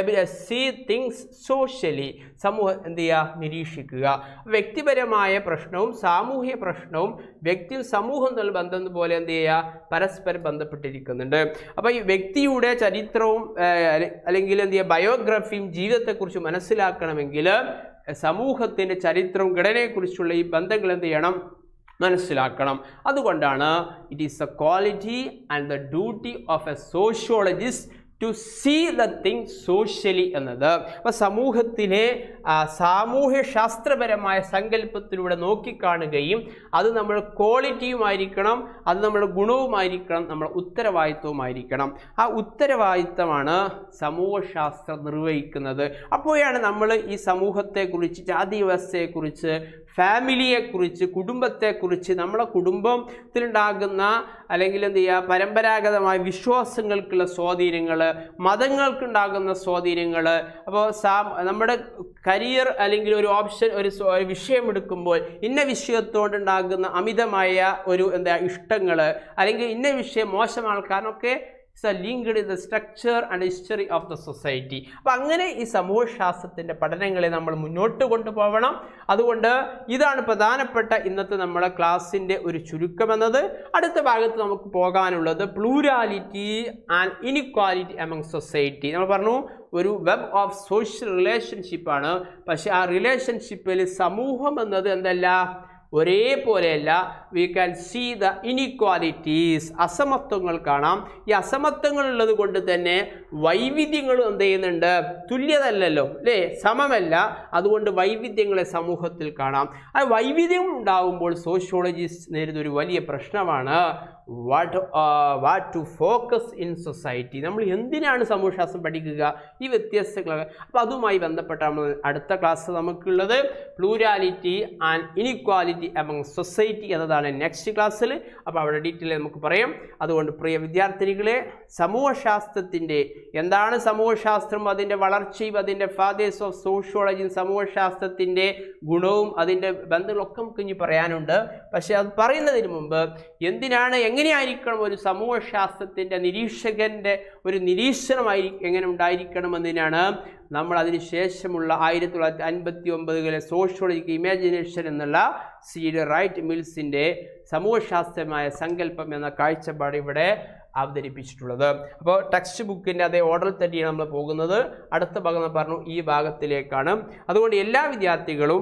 സീ തിങ്സ് സോഷ്യലി സമൂഹം എന്ത് ചെയ്യുക നിരീക്ഷിക്കുക വ്യക്തിപരമായ പ്രശ്നവും സാമൂഹിക പ്രശ്നവും വ്യക്തിയും സമൂഹം തമ്മിൽ ബന്ധം പോലെ എന്ത് ചെയ്യുക പരസ്പരം ബന്ധപ്പെട്ടിരിക്കുന്നുണ്ട് അപ്പോൾ ഈ വ്യക്തിയുടെ ചരിത്രവും ഏഹ്, അല്ലെ- അല്ലെങ്കിൽ എന്ത് ചെയ്യുക ബയോഗ്രഫിയും ജീവിതത്തെക്കുറിച്ച് മനസ്സിലാക്കണമെങ്കിൽ സമൂഹത്തിൻ്റെ ചരിത്രവും ഘടനയെക്കുറിച്ചുള്ള ഈ ബന്ധങ്ങൾ എന്ത് ചെയ്യണം മനസ്സിലാക്കണം അതുകൊണ്ടാണ് it is a quality and the duty of a sociologist to see the thing socially എന്നത് അപ്പോൾ സമൂഹത്തിലെ ആ, സാമൂഹ്യ ശാസ്ത്രപരമായ സങ്കല്പത്തിലൂടെ നോക്കിക്കാണുകയും അത് നമ്മുടെ ക്വാളിറ്റിയുമായിരിക്കണം അത് നമ്മുടെ ഗുണവുമായിരിക്കണം നമ്മുടെ ഉത്തരവാദിത്വവുമായിരിക്കണം ആ ഉത്തരവാദിത്തമാണ് സമൂഹശാസ്ത്രം നിർവഹിക്കുന്നത് അപ്പോഴാണ് നമ്മൾ ഈ സമൂഹത്തെക്കുറിച്ച് ജാതി വ്യവസ്ഥയെക്കുറിച്ച് ഫാമിലിയെക്കുറിച്ച് കുടുംബത്തെക്കുറിച്ച് നമ്മളെ കുടുംബത്തിലുണ്ടാകുന്ന അല്ലെങ്കിൽ എന്ത് ചെയ്യുക പരമ്പരാഗതമായ വിശ്വാസങ്ങൾക്കുള്ള സ്വാധീനങ്ങൾ മതങ്ങൾക്കുണ്ടാകുന്ന സ്വാധീനങ്ങൾ അപ്പോൾ സാ നമ്മുടെ കരിയർ അല്ലെങ്കിൽ ഒരു ഓപ്ഷൻ ഒരു സ്വ- ഒരു വിഷയം എടുക്കുമ്പോൾ ഇന്ന വിഷയത്തോടുണ്ടാകുന്ന അമിതമായ ഒരു എന്താ ഇഷ്ടങ്ങൾ അല്ലെങ്കിൽ ഇന്ന വിഷയം മോശമാണ് കാരണമൊക്കെ it's a linked in the structure and history of the society അപ്പോൾ അങ്ങനെ ഈ സമൂഹശാസ്ത്രത്തിൻ്റെ പഠനങ്ങളെ നമ്മൾ മുന്നോട്ട് കൊണ്ടുപോകണം അതുകൊണ്ട് ഇതാണ് പ്രധാനപ്പെട്ട ഇന്നത്തെ നമ്മളെ ക്ലാസ്സിൻ്റെ ഒരു ചുരുക്കമെന്നത് അടുത്ത ഭാഗത്ത് നമുക്ക് പോകാനുള്ളത് plurality and inequality among society നമ്മൾ പറഞ്ഞു ഒരു വെബ് ഓഫ് സോഷ്യൽ റിലേഷൻഷിപ്പാണ് പക്ഷേ ആ റിലേഷൻഷിപ്പിൽ സമൂഹം എന്നത് എന്തല്ല ഒരേപോലെയല്ല we can see the inequalities അസമത്വങ്ങൾ കാണാം ഈ അസമത്വങ്ങൾ ഉള്ളത് കൊണ്ട് തന്നെ വൈവിധ്യങ്ങളും എന്ത് ചെയ്യുന്നുണ്ട് തുല്യതല്ലല്ലോ അല്ലേ സമമല്ല അതുകൊണ്ട് വൈവിധ്യങ്ങളെ സമൂഹത്തിൽ കാണാം ആ വൈവിധ്യം ഉണ്ടാകുമ്പോൾ സോഷ്യോളജിസ്റ്റ് നേരിടുന്ന ഒരു വലിയ പ്രശ്നമാണ് what what to focus in society നമ്മൾ എന്തിനാണ് സമൂഹശാസ്ത്രം പഠിക്കുക ഈ വ്യത്യസ്തങ്ങൾ അപ്പോൾ അതുമായി ബന്ധപ്പെട്ട നമ്മൾ അടുത്ത ക്ലാസ് നമുക്കുള്ളത് plurality and inequality among society എന്നതാണ് നെക്സ്റ്റ് ക്ലാസ്സിൽ അപ്പോൾ അവിടെ ഡീറ്റെയിൽ നമുക്ക് പറയാം അതുകൊണ്ട് പ്രിയ വിദ്യാർത്ഥിനികളെ സമൂഹശാസ്ത്രത്തിൻ്റെ എന്താണ് സമൂഹശാസ്ത്രം അതിൻ്റെ വളർച്ചയും അതിൻ്റെ ഫാദേഴ്സ് ഓഫ് സോഷ്യോളജിയും സമൂഹശാസ്ത്രത്തിൻ്റെ ഗുണവും അതിൻ്റെ ബന്ധങ്ങളൊക്കെ നമുക്ക് ഇനി പറയാനുണ്ട് പക്ഷേ അത് പറയുന്നതിന് മുമ്പ് എന്തിനാണ് എങ്ങനെയായിരിക്കണം ഒരു സമൂഹശാസ്ത്രത്തിൻ്റെ നിരീക്ഷകൻ്റെ ഒരു നിരീക്ഷണമായി എങ്ങനെ ഉണ്ടായിരിക്കണം എന്നതിനാണ് നമ്മൾ അതിന് ശേഷമുള്ള ആയിരത്തി തൊള്ളായിരത്തി അൻപത്തി ഒമ്പതുകളിലെ സോഷ്യോളജിക്കൽ ഇമാജിനേഷൻ എന്നുള്ള സി ഡി റൈറ്റ് മിൽസിൻ്റെ സമൂഹശാസ്ത്രമായ സങ്കല്പം എന്ന കാഴ്ചപ്പാട് ഇവിടെ അവതരിപ്പിച്ചിട്ടുള്ളത് അപ്പോൾ ടെക്സ്റ്റ് ബുക്കിൻ്റെ അതേ ഓർഡറിൽ തന്നെയാണ് നമ്മൾ പോകുന്നത് അടുത്ത ഭാഗം നമ്മൾ പറഞ്ഞു ഈ ഭാഗത്തിലേക്കാണ് അതുകൊണ്ട് എല്ലാ വിദ്യാർത്ഥികളും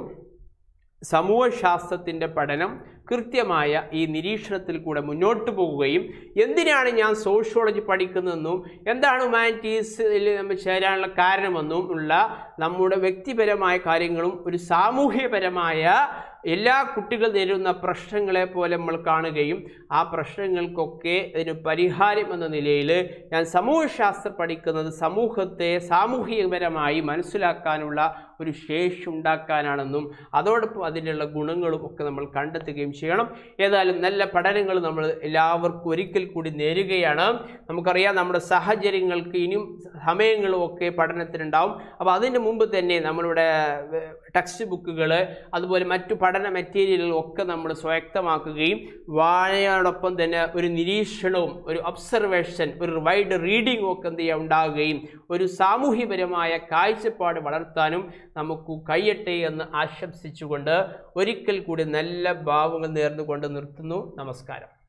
സമൂഹശാസ്ത്രത്തിൻ്റെ പഠനം കൃത്യമായ ഈ നിരീക്ഷണത്തിൽ കൂടെ മുന്നോട്ട് പോകുകയും എന്തിനാണ് ഞാൻ സോഷ്യോളജി പഠിക്കുന്നതെന്നും എന്താണ് ഹ്യൂമാനിറ്റീസിൽ നമ്മൾ ചേരാനുള്ള കാരണമെന്നും ഉള്ള നമ്മുടെ വ്യക്തിപരമായ കാര്യങ്ങളും ഒരു സാമൂഹ്യപരമായ എല്ലാ കുട്ടികൾ നേരിടുന്ന പ്രശ്നങ്ങളെ പോലെ നമ്മൾ കാണുകയും ആ പ്രശ്നങ്ങൾക്കൊക്കെ ഇതിന് പരിഹാരം എന്ന നിലയിൽ ഞാൻ സമൂഹശാസ്ത്രം പഠിക്കുന്നത് സമൂഹത്തെ സാമൂഹികപരമായി മനസ്സിലാക്കാനുള്ള ഒരു ശേഷി ഉണ്ടാക്കാനാണെന്നും അതോടൊപ്പം അതിനുള്ള ഗുണങ്ങളും ഒക്കെ നമ്മൾ കണ്ടെത്തുകയും ചെയ്യണം ഏതായാലും നല്ല പഠനങ്ങൾ നമ്മൾ എല്ലാവർക്കും ഒരിക്കൽ കൂടി നേരുകയാണ് നമുക്കറിയാം നമ്മുടെ സാഹചര്യങ്ങൾക്ക് ഇനിയും സമയങ്ങളും ഒക്കെ പഠനത്തിനുണ്ടാവും അപ്പോൾ അതിന് മുമ്പ് തന്നെ നമ്മളുടെ ടെക്സ്റ്റ് ബുക്കുകൾ അതുപോലെ മറ്റു പഠന മെറ്റീരിയലുകളും ഒക്കെ നമ്മൾ സ്വായക്തമാക്കുകയും വായനയോടൊപ്പം തന്നെ ഒരു നിരീക്ഷണവും ഒരു ഒബ്സർവേഷൻ ഒരു വൈഡ് റീഡിങ്ങും ഒക്കെ എന്ത് ചെയ്യുക ഉണ്ടാകുകയും ഒരു സാമൂഹ്യപരമായ കാഴ്ചപ്പാട് വളർത്താനും നമുക്ക് കഴിയട്ടെ എന്ന് ആശംസിച്ചുകൊണ്ട് ഒരിക്കൽ കൂടി നല്ല ഭാവങ്ങൾ നേർന്നുകൊണ്ട് നിർത്തുന്നു നമസ്കാരം